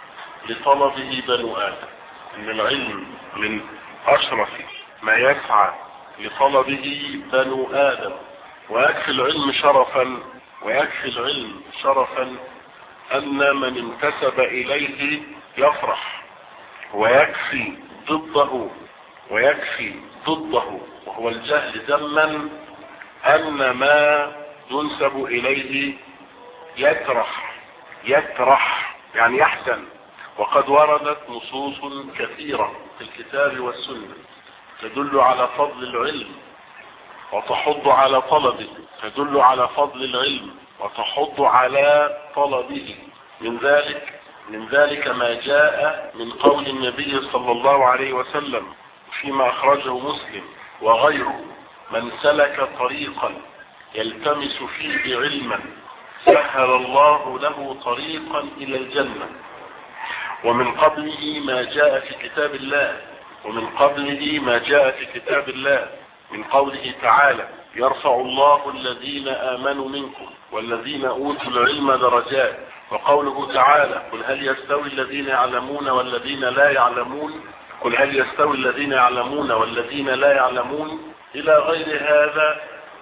لطلبه بنو ادم ان العلم من اشرف ما يسعى لطلبه بنو ادم ويكفي العلم شرفا ويكفي العلم شرفا ان من انتسب اليه يفرح ويكفي ضده ويكفي ضده وهو الجهل ذما ان ما ينسب اليه يكرح يكرح يعني يحزن وقد وردت نصوص كثيرة في الكتاب والسنة تدل على فضل العلم وتحض على طلبه تدل على فضل العلم وتحض على طلبه من ذلك من ذلك ما جاء من قول النبي صلى الله عليه وسلم فيما أخرجه مسلم وغيره من سلك طريقا يلتمس فيه علما سهل الله له طريقا إلى الجنة ومن قبله ما جاء في كتاب الله ومن قبله ما جاء في كتاب الله من قوله تعالى يرفع الله الذين آمنوا منكم والذين أوتوا العلم درجات وقوله تعالى قل هل يستوي الذين يعلمون والذين لا يعلمون قل هل يستوي الذين يعلمون والذين لا يعلمون إلى غير هذا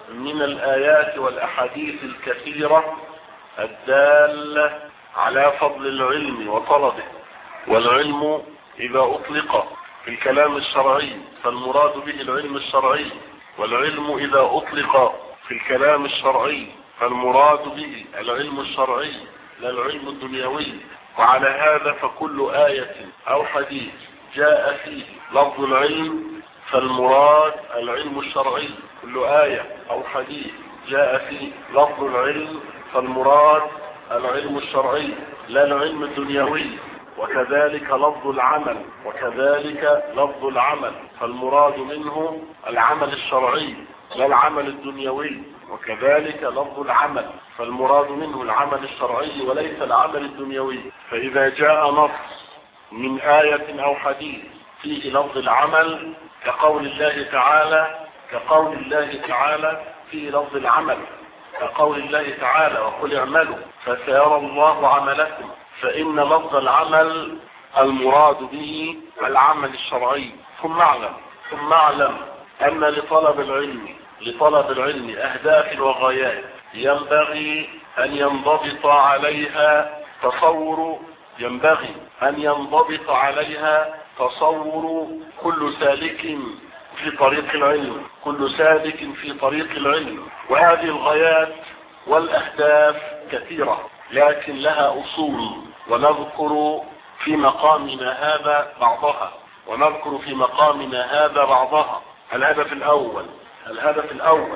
من الآيات والأحاديث الكثيرة الدالة على فضل العلم وطلبه والعلم إذا أطلق في الكلام الشرعي فالمراد به العلم الشرعي والعلم إذا أطلق في الكلام الشرعي فالمراد به العلم الشرعي لا العلم الدنيوي وعلى هذا فكل آية أو حديث جاء فيه لفظ العلم فالمراد العلم الشرعي كل آية أو حديث جاء فيه لفظ العلم فالمراد العلم الشرعي لا العلم الدنيوي وكذلك لفظ العمل وكذلك لفظ العمل فالمراد منه العمل الشرعي لا العمل الدنيوي وكذلك لفظ العمل فالمراد منه العمل الشرعي وليس العمل الدنيوي فإذا جاء نص من آية أو حديث فيه لفظ العمل كقول الله تعالى كقول الله تعالى فيه لفظ العمل كقول الله تعالى وقل اعملوا فسيرى الله عملكم فإن لفظ العمل المراد به العمل الشرعي ثم اعلم ثم اعلم أن لطلب العلم لطلب العلم أهداف وغايات ينبغي أن ينضبط عليها تصور ينبغي أن ينضبط عليها تصور كل سالك في طريق العلم كل سالك في طريق العلم وهذه الغايات والأهداف كثيرة لكن لها أصول ونذكر في مقامنا هذا بعضها ونذكر في مقامنا هذا بعضها الهدف الأول الهدف الأول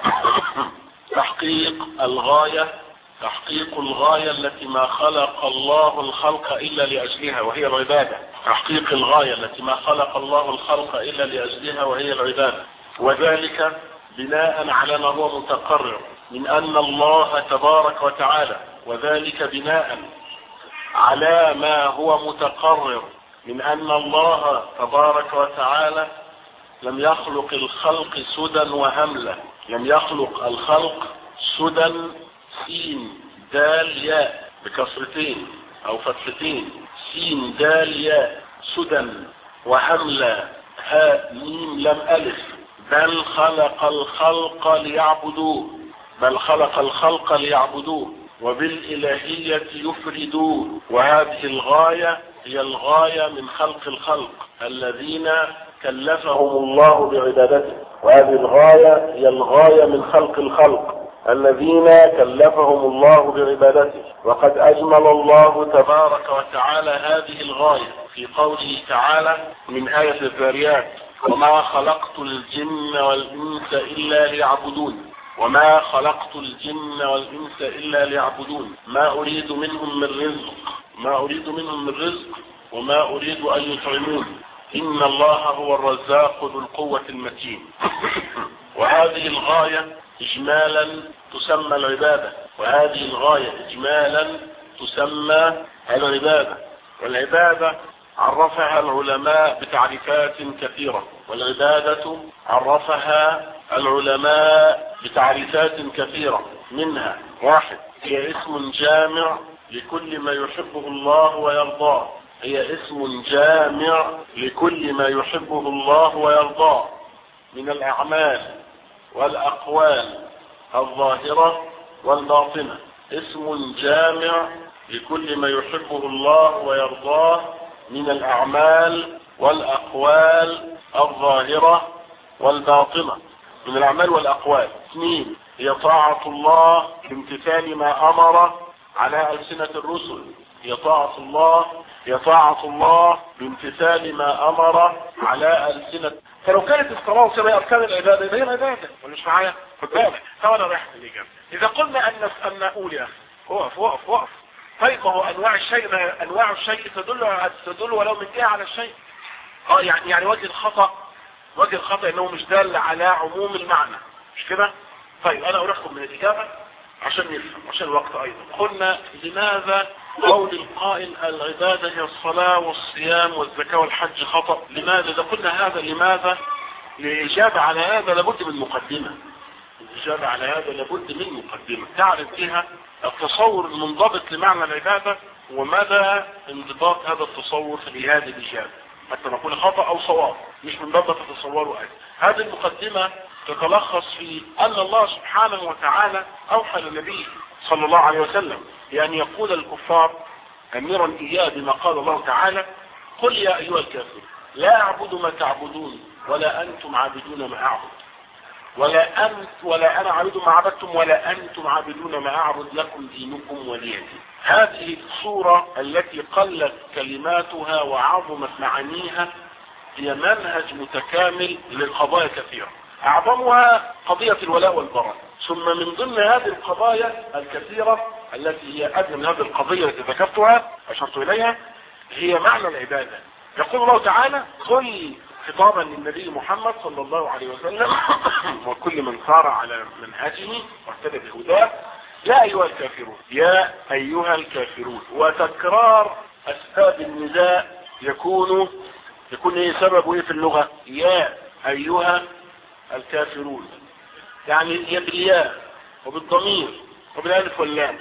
تحقيق الغاية تحقيق الغاية التي ما خلق الله الخلق إلا لأجلها وهي العبادة تحقيق الغاية التي ما خلق الله الخلق إلا لأجلها وهي العبادة وذلك بناء على ما هو متقرر من أن الله تبارك وتعالى وذلك بناء على ما هو متقرر من أن الله تبارك وتعالى لم يخلق الخلق سدى وهملة لم يخلق الخلق سدى سين دال ياء بكسرتين او فتحتين سين دال ياء سدى وهملة هاء ميم لم الف بل خلق الخلق ليعبدوه بل خلق الخلق ليعبدوه وبالإلهية يفردون وهذه الغاية هي الغاية من خلق الخلق الذين كلفهم الله بعبادته وهذه الغاية هي الغاية من خلق الخلق الذين كلفهم الله بعبادته وقد أجمل الله تبارك وتعالى هذه الغاية في قوله تعالى من آية الذاريات وما خلقت الجن والإنس إلا ليعبدون وما خلقت الجن والإنس إلا ليعبدون ما أريد منهم من رزق ما أريد منهم من رزق وما أريد أن يطعمون إن الله هو الرزاق ذو القوة المتين وهذه الغاية إجمالا تسمى العبادة وهذه الغاية إجمالا تسمى العبادة والعبادة عرفها العلماء بتعريفات كثيرة والعبادة عرفها العلماء بتعريفات كثيرة منها واحد هي اسم جامع لكل ما يحبه الله ويرضاه هي اسم جامع لكل ما يحبه الله ويرضاه من الأعمال والأقوال الظاهرة والباطنة اسم جامع لكل ما يحبه الله ويرضاه من الأعمال والأقوال الظاهرة والباطنة من الأعمال والأقوال اثنين هي طاعة الله بامتثال ما أمر على ألسنة الرسل هي طاعة الله هي طاعة الله بامتثال ما أمر على ألسنة فلو كانت الصلاة وسبع أركان العبادة يبقى هي العبادة ولا مش معايا؟ خد بالك طب أنا رايح الإجابة إذا قلنا أن أن نقول يا أخي وقف وقف وقف طيب ما هو أنواع الشيء ما أنواع الشيء تدل تدل ولو من جهة على الشيء اه يعني يعني وجه الخطأ وجه الخطأ انه مش دال على عموم المعنى مش كده طيب انا اريحكم من الاجابة عشان نفهم عشان الوقت ايضا قلنا لماذا قول القائل العبادة هي الصلاة والصيام والزكاة والحج خطأ لماذا اذا قلنا هذا لماذا للإجابة على هذا لابد من مقدمة الإجابة على هذا لابد من مقدمة تعرف فيها التصور المنضبط لمعنى العبادة ومدى انضباط هذا التصور في هذه الإجابة حتى نقول خطأ او صواب مش من باب تتصوروا ايه هذه المقدمة تتلخص في ان الله سبحانه وتعالى اوحى للنبي صلى الله عليه وسلم بان يقول الكفار اميرا اياه بما قال الله تعالى قل يا ايها الكافر لا اعبد ما تعبدون ولا انتم عابدون ما اعبد ولا أنت ولا أنا عابد ما عبدتم ولا أنتم عابدون ما أعبد لكم دينكم ولي دين هذه الصورة التي قلت كلماتها وعظمت معانيها هي منهج متكامل للقضايا كثيرة أعظمها قضية الولاء والبراء ثم من ضمن هذه القضايا الكثيرة التي هي أدنى من هذه القضية التي ذكرتها أشرت إليها هي معنى العبادة يقول الله تعالى قل خطابا للنبي محمد صلى الله عليه وسلم وكل من صار على منهجه واهتدى بهداه يا ايها الكافرون يا ايها الكافرون وتكرار اسباب النداء يكون يكون ايه سببه ايه في اللغة يا ايها الكافرون يعني يا بالياء وبالضمير وبالالف واللام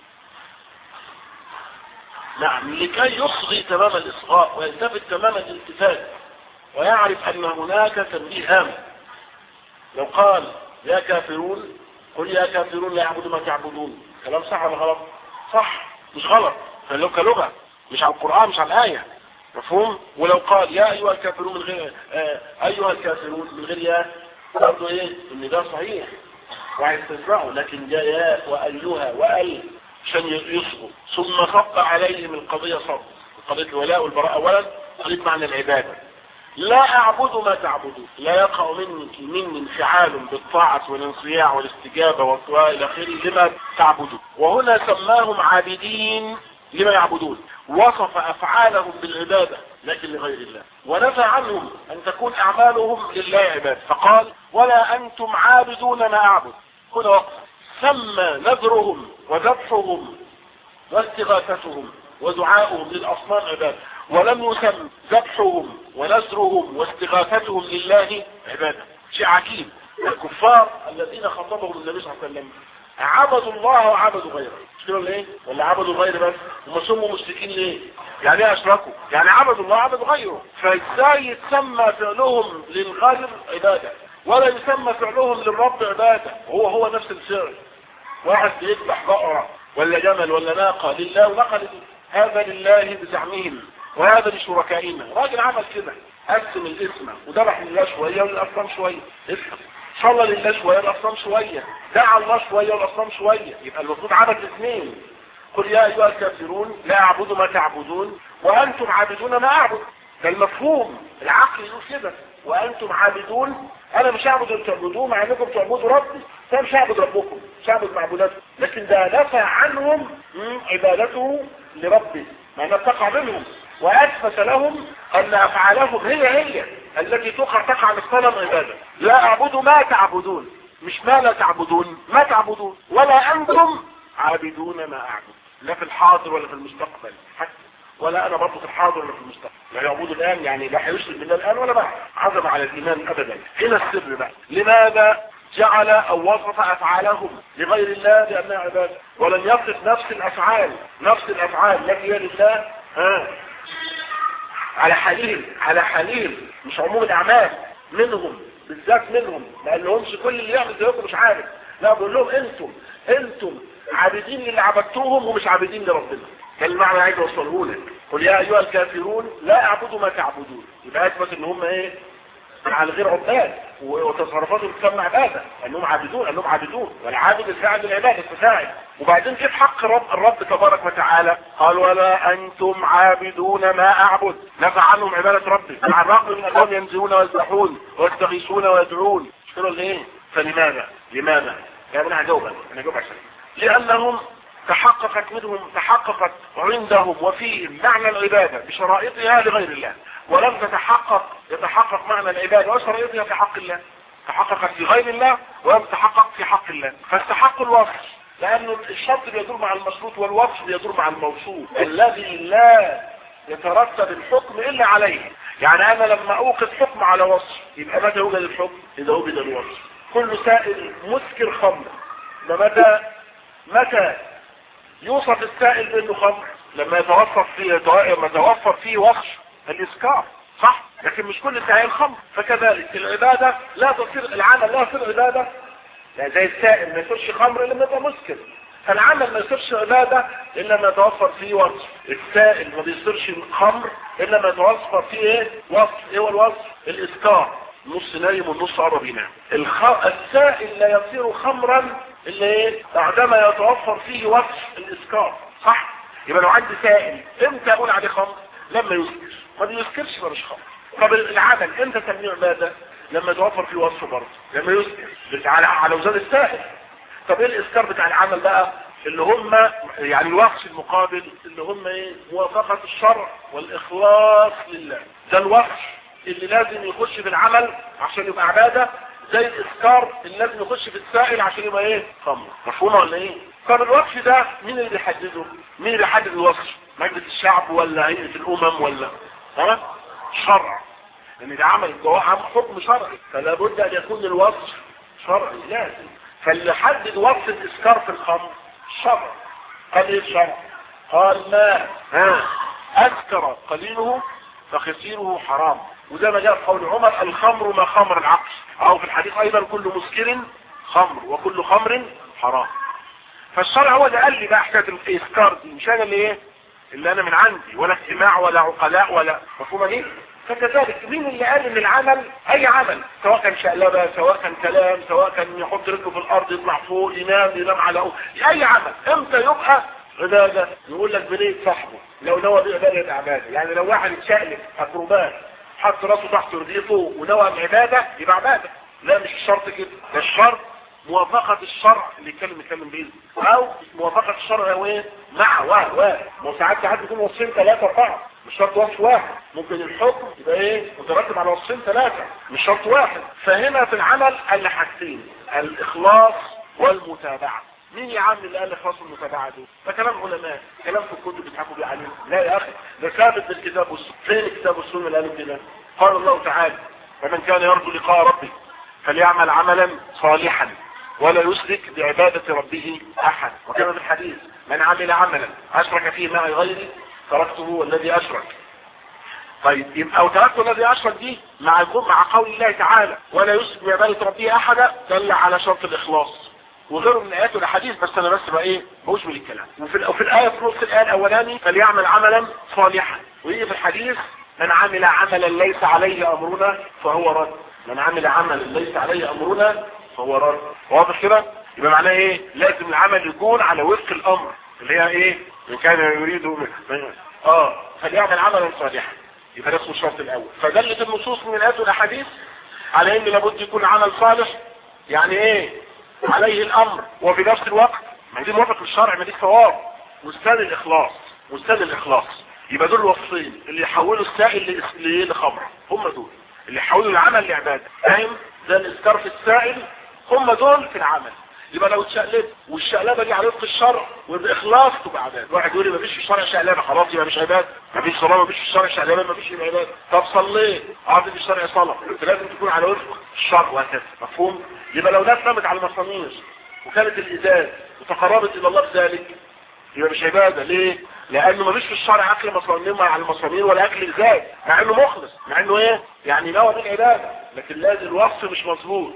نعم لكي يصغي تمام الاصغاء ويلتفت تمام الالتفات ويعرف ان هناك تنبيه هام لو قال يا كافرون قل يا كافرون لا يعبدوا ما تعبدون كلام صح ولا غلط صح مش غلط فلو كلغة مش على القرآن مش على الآية مفهوم ولو قال يا أيها الكافرون من غير آه أيها الكافرون من غير يا برضه إيه إن ده صحيح وعايز تسمعه لكن جاء يا وأيها وأي عشان يصبوا ثم صب عليهم القضية صب قضية الولاء والبراء أولا قضية معنى العبادة لا اعبد ما تعبدون لا يقع منك مني انفعال بالطاعة والانصياع والاستجابة والطواء الى اخره لما تعبدون وهنا سماهم عابدين لما يعبدون وصف افعالهم بالعبادة لكن لغير الله ونفى عنهم ان تكون اعمالهم لله عباد فقال ولا انتم عابدون ما اعبد هنا وقف سمى نذرهم وذبحهم واستغاثتهم ودعاؤهم للاصنام عباد ولم يسم ذبحهم ونزرهم واستغاثتهم لله عبادة شيء عجيب الكفار الذين خطبهم النبي صلى الله عليه وسلم عبدوا الله وعبدوا غيره مش كده ولا ايه ولا عبدوا غيره بس هم سموا مشركين ليه يعني ايه اشركوا يعني عبدوا الله وعبدوا غيره فازاي يتسمى فعلهم للغير عبادة ولا يسمى فعلهم للرب عبادة هو هو نفس الفعل واحد بيذبح بقرة ولا جمل ولا ناقة لله ونقل هذا لله بزعمهم وهذا لشركائنا راجل عمل كده قسم الاسم وذبح لله شوية وللأصنام شوية افهم صلى لله شوية والأصنام شوية دعا الله شوية والأصنام شوية يبقى المفروض عبد الاثنين قل يا أيها الكافرون لا أعبد ما تعبدون وأنتم عابدون ما أعبد ده المفهوم العقل يقول كده وأنتم عابدون أنا مش هعبد اللي تعبدوه مع أنكم تعبدوا ربي فأنا مش هعبد ربكم مش هعبد معبوداتكم لكن ده نفى عنهم عبادته لربي مع أنها تقع منهم واثبت لهم ان افعالهم هي هي التي تقع تقع للصنم عباده لا اعبد ما تعبدون مش ما لا تعبدون ما تعبدون ولا انتم عابدون ما اعبد لا في الحاضر ولا في المستقبل حتى ولا انا برضه في الحاضر ولا في المستقبل لا يعبد الان يعني لا هيشرك بالله الان ولا بعد عزم على الايمان ابدا هنا السر بقى لماذا جعل او وصف افعالهم لغير الله بانها عباده ولم يصف نفس الافعال نفس الافعال التي هي لله ها على حليل على حليل مش عموم الاعمال منهم بالذات منهم ما قالهمش كل اللي يعمل زيكم مش عارف لا بقول لهم انتم انتم عابدين اللي عبدتوهم ومش عابدين لربنا ده المعنى عايز اوصله لك قل يا ايها الكافرون لا اعبدوا ما تعبدون يبقى اثبت ان هم ايه على غير عباد وتصرفاتهم تسمى عبادة انهم عابدون انهم عابدون والعابد الفاعل بالعبادة الفاعل وبعدين كيف حق رب الرب تبارك وتعالى قال ولا انتم عابدون ما اعبد نفع عنهم عبادة ربي مع الرغم من انهم ينزلون ويذبحون ويستغيثون ويدعون شكرا ليه فلماذا لماذا يا ابن عجوبا انا جوب عشان لانهم تحققت منهم تحققت عندهم وفيهم معنى العبادة بشرائطها لغير الله ولم تتحقق يتحقق معنى العبادة وشرائطها في حق الله تحققت في غير الله ولم تتحقق في حق الله فاستحق الوصف لأن الشرط بيدور مع المشروط والوصف بيدور مع الموصوف الذي لا يترتب الحكم إلا عليه يعني أنا لما أوقف حكم على وصف يبقى متى يوجد الحكم إذا وجد الوصف كل سائل مسكر خمر متى متى يوصف السائل بأنه خمر لما يتوفر فيه لما يتوفر فيه وصف الإسكار صح لكن مش كل سائل خمر فكذلك العبادة لا تصير العمل لا يصير عبادة يعني زي السائل ما يصيرش خمر الا لما يبقى مسكر فالعمل ما يصيرش عبادة الا ما يتوفر فيه وصف السائل ما بيصيرش خمر الا ما يتوفر فيه ايه وصف ايه هو الوصف الاسكار نص نايم والنص قرب ينام الخ... السائل لا يصير خمرا الا ايه بعدما يتوفر فيه وصف الاسكار صح يبقى لو عندي سائل امتى اقول عليه خمر لما يسكر ما بيسكرش مش خمر طب العمل امتى تسميه عباده لما يتوفر فيه وصف برضه لما يسكر على على وزن السائل طب ايه الاسكار بتاع العمل بقى اللي هم يعني الوصف المقابل اللي هم ايه موافقة الشرع والاخلاص لله ده الوصف اللي لازم يخش في العمل عشان يبقى عبادة زي الاسكار اللي لازم يخش في السائل عشان يبقى ايه خمر مفهومة ولا ايه طب الوصف ده مين اللي بيحدده مين اللي بيحدد الوصف مجلس الشعب ولا هيئة الامم ولا ها شرع لان ده عمل ده حكم شرعي فلا بد ان يكون الوصف شرعي لازم فاللي حدد وصف الاسكار في الخمر الشرع قال ايه الشرع قال ما ها اسكر قليله فخسيره حرام وزي ما جاء في قول عمر الخمر ما خمر العقل او في الحديث ايضا كل مسكر خمر وكل خمر حرام فالشرع هو اللي قال لي بقى حكايه الاسكار دي مش انا اللي ايه اللي انا من عندي ولا اجتماع ولا عقلاء ولا مفهومه دي فكذلك مين اللي قال ان العمل اي عمل سواء كان شقلبه سواء كان كلام سواء كان يحط رجله في الارض يطلع فوق ينام ينام على أول. اي عمل امتى يبقى عباده يقول لك بنيه صاحبه لو نوى بيه عباده عباده يعني لو واحد اتشقلب اكروبات حط راسه تحت رجليه ونوى العباده يبقى عباده لا مش الشرط كده ده الشرط موافقة الشرع اللي يتكلم يتكلم بيه او موافقة الشرع هو ايه مع واحد واحد ما ساعات ساعات بيكون وصفين ثلاثة اربعة مش شرط وصف واحد ممكن الحكم يبقى ايه مترتب على وصفين ثلاثة مش شرط واحد فهنا في العمل قال حاجتين الاخلاص والمتابعة مين يا عم اللي قال الاخلاص والمتابعة دي ده كلام علماء كلام في الكتب بيضحكوا بيه عليهم لا يا اخي ده ثابت بالكتاب والسنة فين الكتاب والسنة اللي قالوا كده قال الله تعالى فمن كان يرجو لقاء ربه فليعمل عملا صالحا ولا يشرك بعبادة ربه احد وكما في الحديث من عمل عملا اشرك فيه معي غيري تركته والذي اشرك طيب يبقى او تركته الذي اشرك دي مع مع قول الله تعالى ولا يشرك بعبادة ربه احدا دل على شرط الاخلاص وغيره من الايات والاحاديث بس انا بس بقى ايه بوش من الكلام وفي, وفي الايه في نص الايه الاولاني فليعمل عملا صالحا ويجي في الحديث من عمل عملا ليس عليه امرنا فهو رد من عمل عملا ليس عليه امرنا فهو رد واضح كده يبقى معناه ايه لازم العمل يكون على وفق الامر اللي هي ايه ان كان يريد من... اه فليعمل عملا صالحا يبقى ده اسمه الشرط الاول فدلت النصوص من الايات والاحاديث على ان لابد يكون عمل صالح يعني ايه عليه الامر وفي نفس الوقت ما دي موافق للشرع ما دي ثواب مستند الاخلاص مستند الاخلاص يبقى دول الوصفين اللي يحولوا السائل لخمر هم دول اللي يحولوا العمل لعباده فاهم ده الاسكار في السائل هم دول في العمل يبقى لو اتشقلبت والشقلبه دي على وفق الشرع وباخلاص تبقى عباده واحد يقول لي مفيش في الشرع شقلبه خلاص يبقى مش عباده مفيش صلاه مفيش في الشرع شقلبه مفيش يبقى عباده طب صليت اه في الشرع صلاه انت لازم تكون على وفق الشرع وهكذا مفهوم يبقى لو ناس نامت على المسامير وكانت الازاز وتقربت الى الله بذلك يبقى مش عباده ليه لانه مفيش في الشرع اكل مصامير على المسامير ولا اكل ازاز مع انه مخلص مع انه ايه يعني نوى بالعباده لكن لازم الوصف مش مظبوط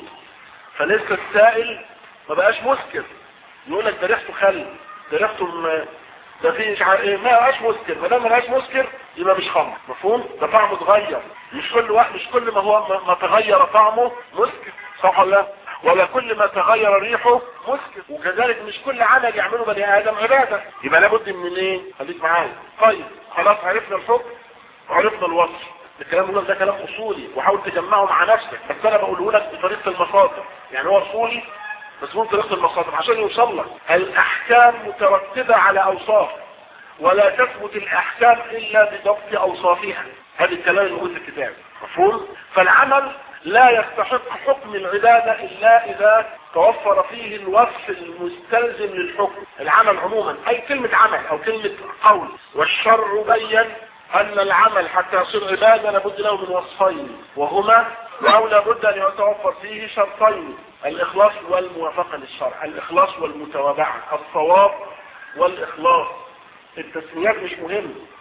فلسه السائل ما بقاش مسكر يقول لك ده ريحته خل ده ريحته م... ده فيه مش عارف ايه ما بقاش مسكر ما دام ما بقاش مسكر يبقى مش خمر مفهوم ده طعمه اتغير مش كل واحد مش كل ما هو ما, ما تغير طعمه مسكر صح ولا لا ولا كل ما تغير ريحه مسكر وكذلك مش كل عمل يعمله بني ادم عباده يبقى لابد من ايه خليك معايا طيب خلاص عرفنا الحكم وعرفنا الوصف الكلام ده ده كلام اصولي وحاول تجمعه مع نفسك بس انا بقوله لك بطريقه المصادر يعني هو اصولي بس ممكن طريقه المصادر عشان يوصل لك الاحكام مترتبه على اوصاف ولا تثبت الاحكام الا بضبط اوصافها هذا الكلام اللي موجود في الكتاب مفهوم فالعمل لا يستحق حكم العبادة الا اذا توفر فيه الوصف المستلزم للحكم العمل عموما اي كلمة عمل او كلمة قول والشرع بين ان العمل حتى يصير عبادة لابد له من وصفين وهما او لابد ان يتوفر فيه شرطين الاخلاص والموافقة للشرع الاخلاص والمتابعة الصواب والاخلاص التسميات مش مهم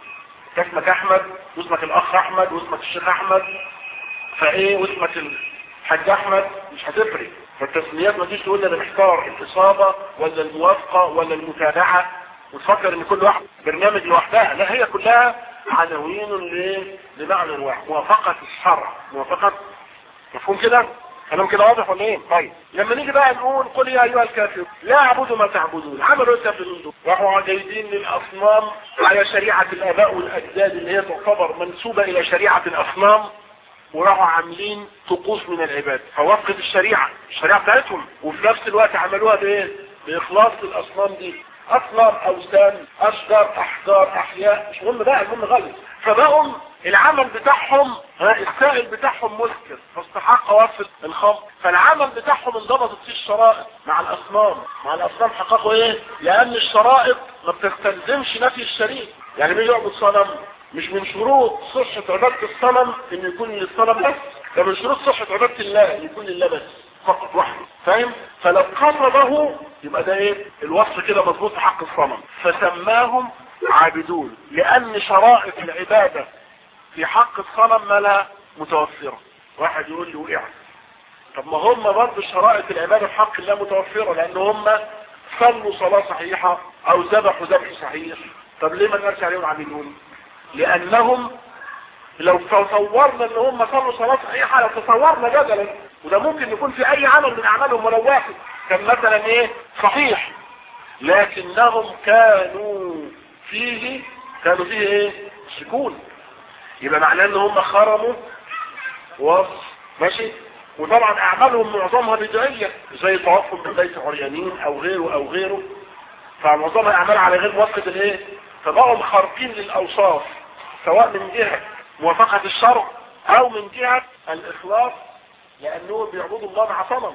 اسمك احمد واسمك الاخ احمد واسمك الشيخ احمد فايه واسمك الحاج احمد مش هتفرق فالتسميات ما تيجي تقول انا محتار الاصابه ولا الموافقه ولا المتابعه وتفكر ان كل واحد برنامج لوحدها لا هي كلها عناوين ل- لمعنى واحد موافقه الشرع موافقه مفهوم كده كلام كده واضح ولا ايه طيب لما نيجي بقى نقول قل يا ايها الكافرون لا اعبد ما تعبدون عملوا الكافرون دول راحوا جايبين للاصنام على شريعه الاباء والاجداد اللي هي تعتبر منسوبه الى شريعه الاصنام وراحوا عاملين طقوس من العباد فوفقت الشريعه الشريعه بتاعتهم وفي نفس الوقت عملوها بايه باخلاص الاصنام دي اصنام اوثان اشجار احجار احياء مش مهم بقى المهم غلط فبقوا العمل بتاعهم ها، السائل بتاعهم مسكر فاستحق وصف الخمر فالعمل بتاعهم انضبطت فيه الشرائط مع الاصنام مع الاصنام حققوا ايه لان الشرائط ما بتستلزمش نفي الشريك يعني مين يعبد صنم مش من شروط صحة عبادة الصنم ان يكون للصنم بس ده من شروط صحة عبادة الله ان يكون لله بس فقط وحده فاهم فلو قربه يبقى ده ايه الوصف كده مظبوط في حق الصنم فسماهم عابدون لان شرائط العبادة في حق الصنم ما لا متوفرة واحد يقول لي وقعت طب ما هم برضه شرائط العبادة في حق الله متوفرة لان هم صلوا صلاة صحيحة او ذبحوا ذبح صحيح طب ليه ما نقولش عليهم عابدون لانهم لو تصورنا ان هم صلوا صلاة صحيحة لو تصورنا جدلا وده ممكن يكون في اي عمل من اعمالهم ولو واحد كان مثلا ايه صحيح لكنهم كانوا فيه كانوا فيه ايه سكون يبقى معناه ان هم خرموا وصف ماشي وطبعا اعمالهم معظمها بدعية زي طوافهم بالبيت عريانين او غيره او غيره فمعظمها اعمال على غير موافقة الايه فبقوا خارقين للاوصاف سواء من جهة موافقة الشرع او من جهة الاخلاص لانهم بيعبدوا الله مع صنم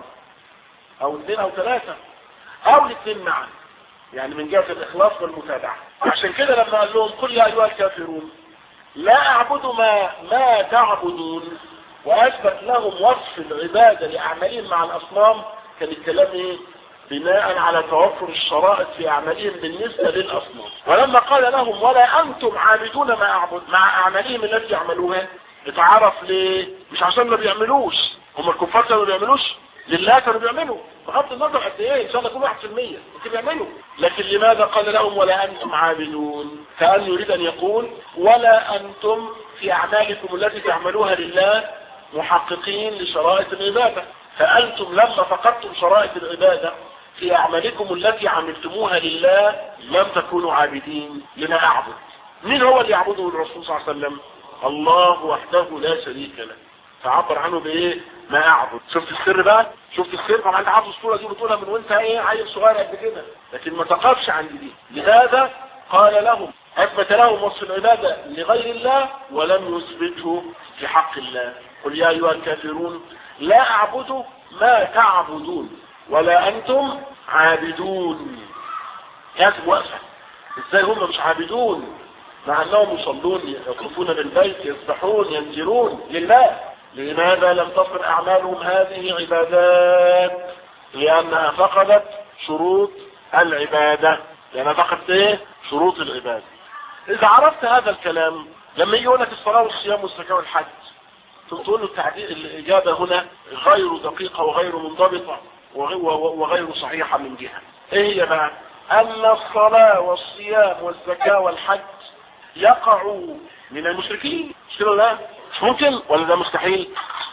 او اثنين او ثلاثة او الاثنين معا يعني من جهة الاخلاص والمتابعة عشان كده لما قال لهم قل يا ايها الكافرون لا اعبد ما ما تعبدون واثبت لهم وصف العبادة لاعمالهم مع الاصنام كان الكلام ايه بناء على توفر الشرائط في اعمالهم بالنسبة للاصنام ولما قال لهم ولا انتم عابدون ما اعبد مع اعمالهم التي يعملوها اتعرف ليه مش عشان ما بيعملوش هم الكفار كانوا ما بيعملوش لله كانوا بيعملوا بغض النظر قد ايه ان شاء الله يكون 1% انت بيعملوا لكن لماذا قال لهم ولا انتم عابدون كان يريد ان يقول ولا انتم في اعمالكم التي تعملوها لله محققين لشرائط العباده فانتم لما فقدتم شرائط العباده في اعمالكم التي عملتموها لله لم تكونوا عابدين لما اعبد مين هو اللي يعبده الرسول صلى الله عليه وسلم الله وحده لا شريك له فعبر عنه بايه ما اعبد شفت السر بقى شفت السر طبعا انت عارف الصوره دي بتقولها من وانت ايه عيل صغير قد كده لكن ما تقفش عند دي لماذا قال لهم اثبت لهم وصف العباده لغير الله ولم يثبته في حق الله قل يا ايها الكافرون لا اعبد ما تعبدون ولا انتم عابدون كاتب وقفه ازاي هم مش عابدون مع انهم يصلون يطوفون بالبيت يسبحون ينزلون لله لماذا لم تصل اعمالهم هذه عبادات لانها فقدت شروط العبادة لانها فقدت ايه شروط العبادة اذا عرفت هذا الكلام لما يجي يقول لك الصلاة والصيام والزكاة والحج تقول له التعديل الاجابة هنا غير دقيقة وغير منضبطة وغير صحيحة من جهة ايه هي بقى ان الصلاة والصيام والزكاة والحج يقعوا من المشركين مش كده لا مش ممكن ولا ده مستحيل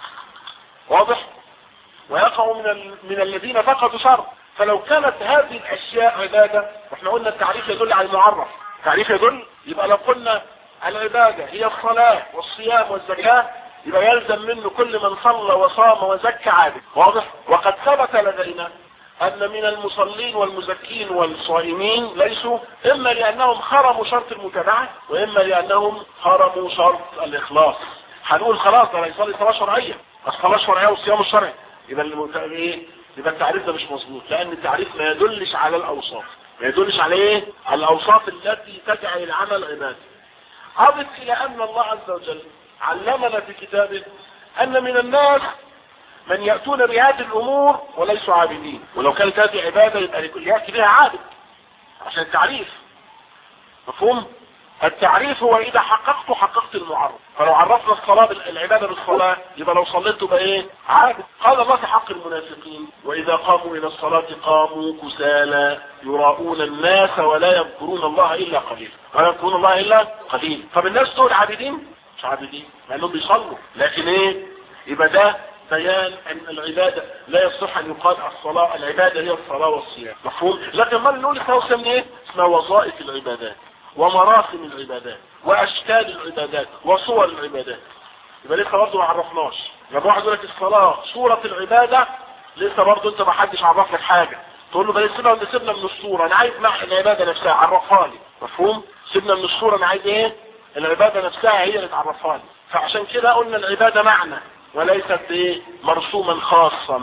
واضح ويقعوا من ال... من الذين فقدوا شر فلو كانت هذه الاشياء عبادة واحنا قلنا التعريف يدل على المعرف التعريف يدل يبقى لو قلنا العبادة هي الصلاة والصيام والزكاة يبقى يلزم منه كل من صلى وصام وزكى عابد واضح وقد ثبت لدينا أن من المصلين والمزكين والصائمين ليسوا إما لأنهم خرموا شرط المتابعة وإما لأنهم خرموا شرط الإخلاص هنقول خلاص ده يصلي صلاة شرعية الصلاة الشرعية والصيام الشرعي يبقى المت... إيه؟ يبقى التعريف ده مش مظبوط لأن التعريف ما يدلش على الأوصاف ما يدلش على إيه؟ على الأوصاف التي تجعل العمل عبادة أضف إلى أن الله عز وجل علمنا في كتابه أن من الناس من يأتون بهذه الأمور وليسوا عابدين ولو كانت هذه عبادة يبقى يأتي بها عابد عشان التعريف مفهوم التعريف هو اذا حققت حققت المعرف فلو عرفنا الصلاة العبادة بالصلاة يبقى لو صليت تبقى ايه عابد قال الله في حق المنافقين واذا قاموا الى الصلاة قاموا كسالى يراؤون الناس ولا يذكرون الله الا قليلا ولا يذكرون الله الا قليلا طب الناس دول عابدين مش عابدين لانهم بيصلوا لكن ايه يبقى ده بيان ان العبادة لا يصح ان يقال الصلاة العبادة هي الصلاة والصيام مفهوم لكن ما نقول اسمها ايه اسمها وظائف العبادات ومراسم العبادات واشكال العبادات وصور العبادات يبقى لسه برضه ما عرفناش لما واحد يقول لك الصلاة صورة العبادة لسه برضه انت ما حدش عرف لك حاجة تقول له بل سيبنا سيبنا من الصورة انا عايز معنى العبادة نفسها عرفها لي مفهوم سيبنا من الصورة انا عايز ايه العبادة نفسها هي اللي تعرفها لي فعشان كده قلنا العبادة معنى وليست ايه مرسوما خاصا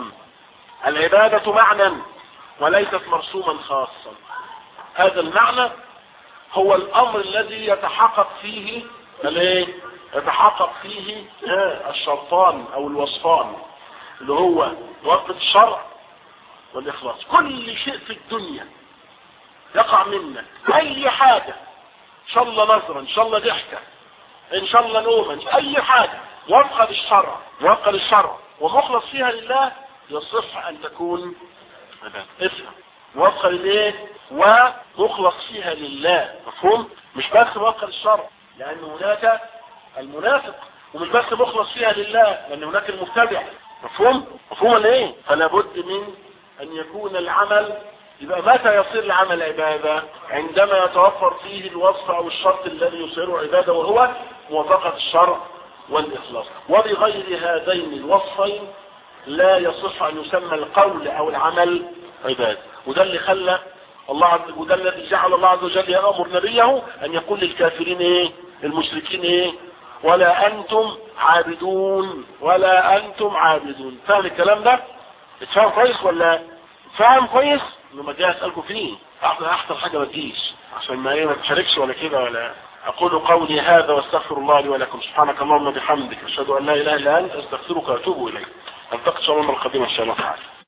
العبادة معنى وليست مرسوما خاصا هذا المعنى هو الامر الذي يتحقق فيه الايه يتحقق فيه الشرطان او الوصفان اللي هو وقت الشرع والاخلاص كل شيء في الدنيا يقع منك اي حاجة ان شاء الله نظرا ان شاء الله ضحكة ان شاء الله نوما اي حاجة وفق للشرع وفق للشرع ومخلص فيها لله يصح ان تكون افهم وفق للايه ومخلص فيها لله مفهوم مش بس وفق للشرع لان هناك المنافق ومش بس مخلص فيها لله لان هناك المبتدع مفهوم مفهوم ولا ايه فلا بد من ان يكون العمل يبقى متى يصير العمل عبادة عندما يتوفر فيه الوصف او الشرط الذي يصيره عبادة وهو موافقة الشرع والإخلاص وبغير هذين الوصفين لا يصح أن يسمى القول أو العمل عبادة وده اللي خلى الله عز وده الذي جعل الله عز وجل يأمر نبيه أن يقول للكافرين إيه المشركين إيه ولا أنتم عابدون ولا أنتم عابدون فاهم الكلام ده اتفهم كويس ولا فاهم كويس انه ما جاي اسألكم فيه احسن احسن حاجة ما تجيش عشان ما ايه ما تشاركش ولا كده ولا اقول قولي هذا واستغفر الله لي ولكم سبحانك اللهم وبحمدك اشهد ان لا اله الا انت استغفرك واتوب اليك التقي ان شاء الله القديمه ان شاء الله تعالى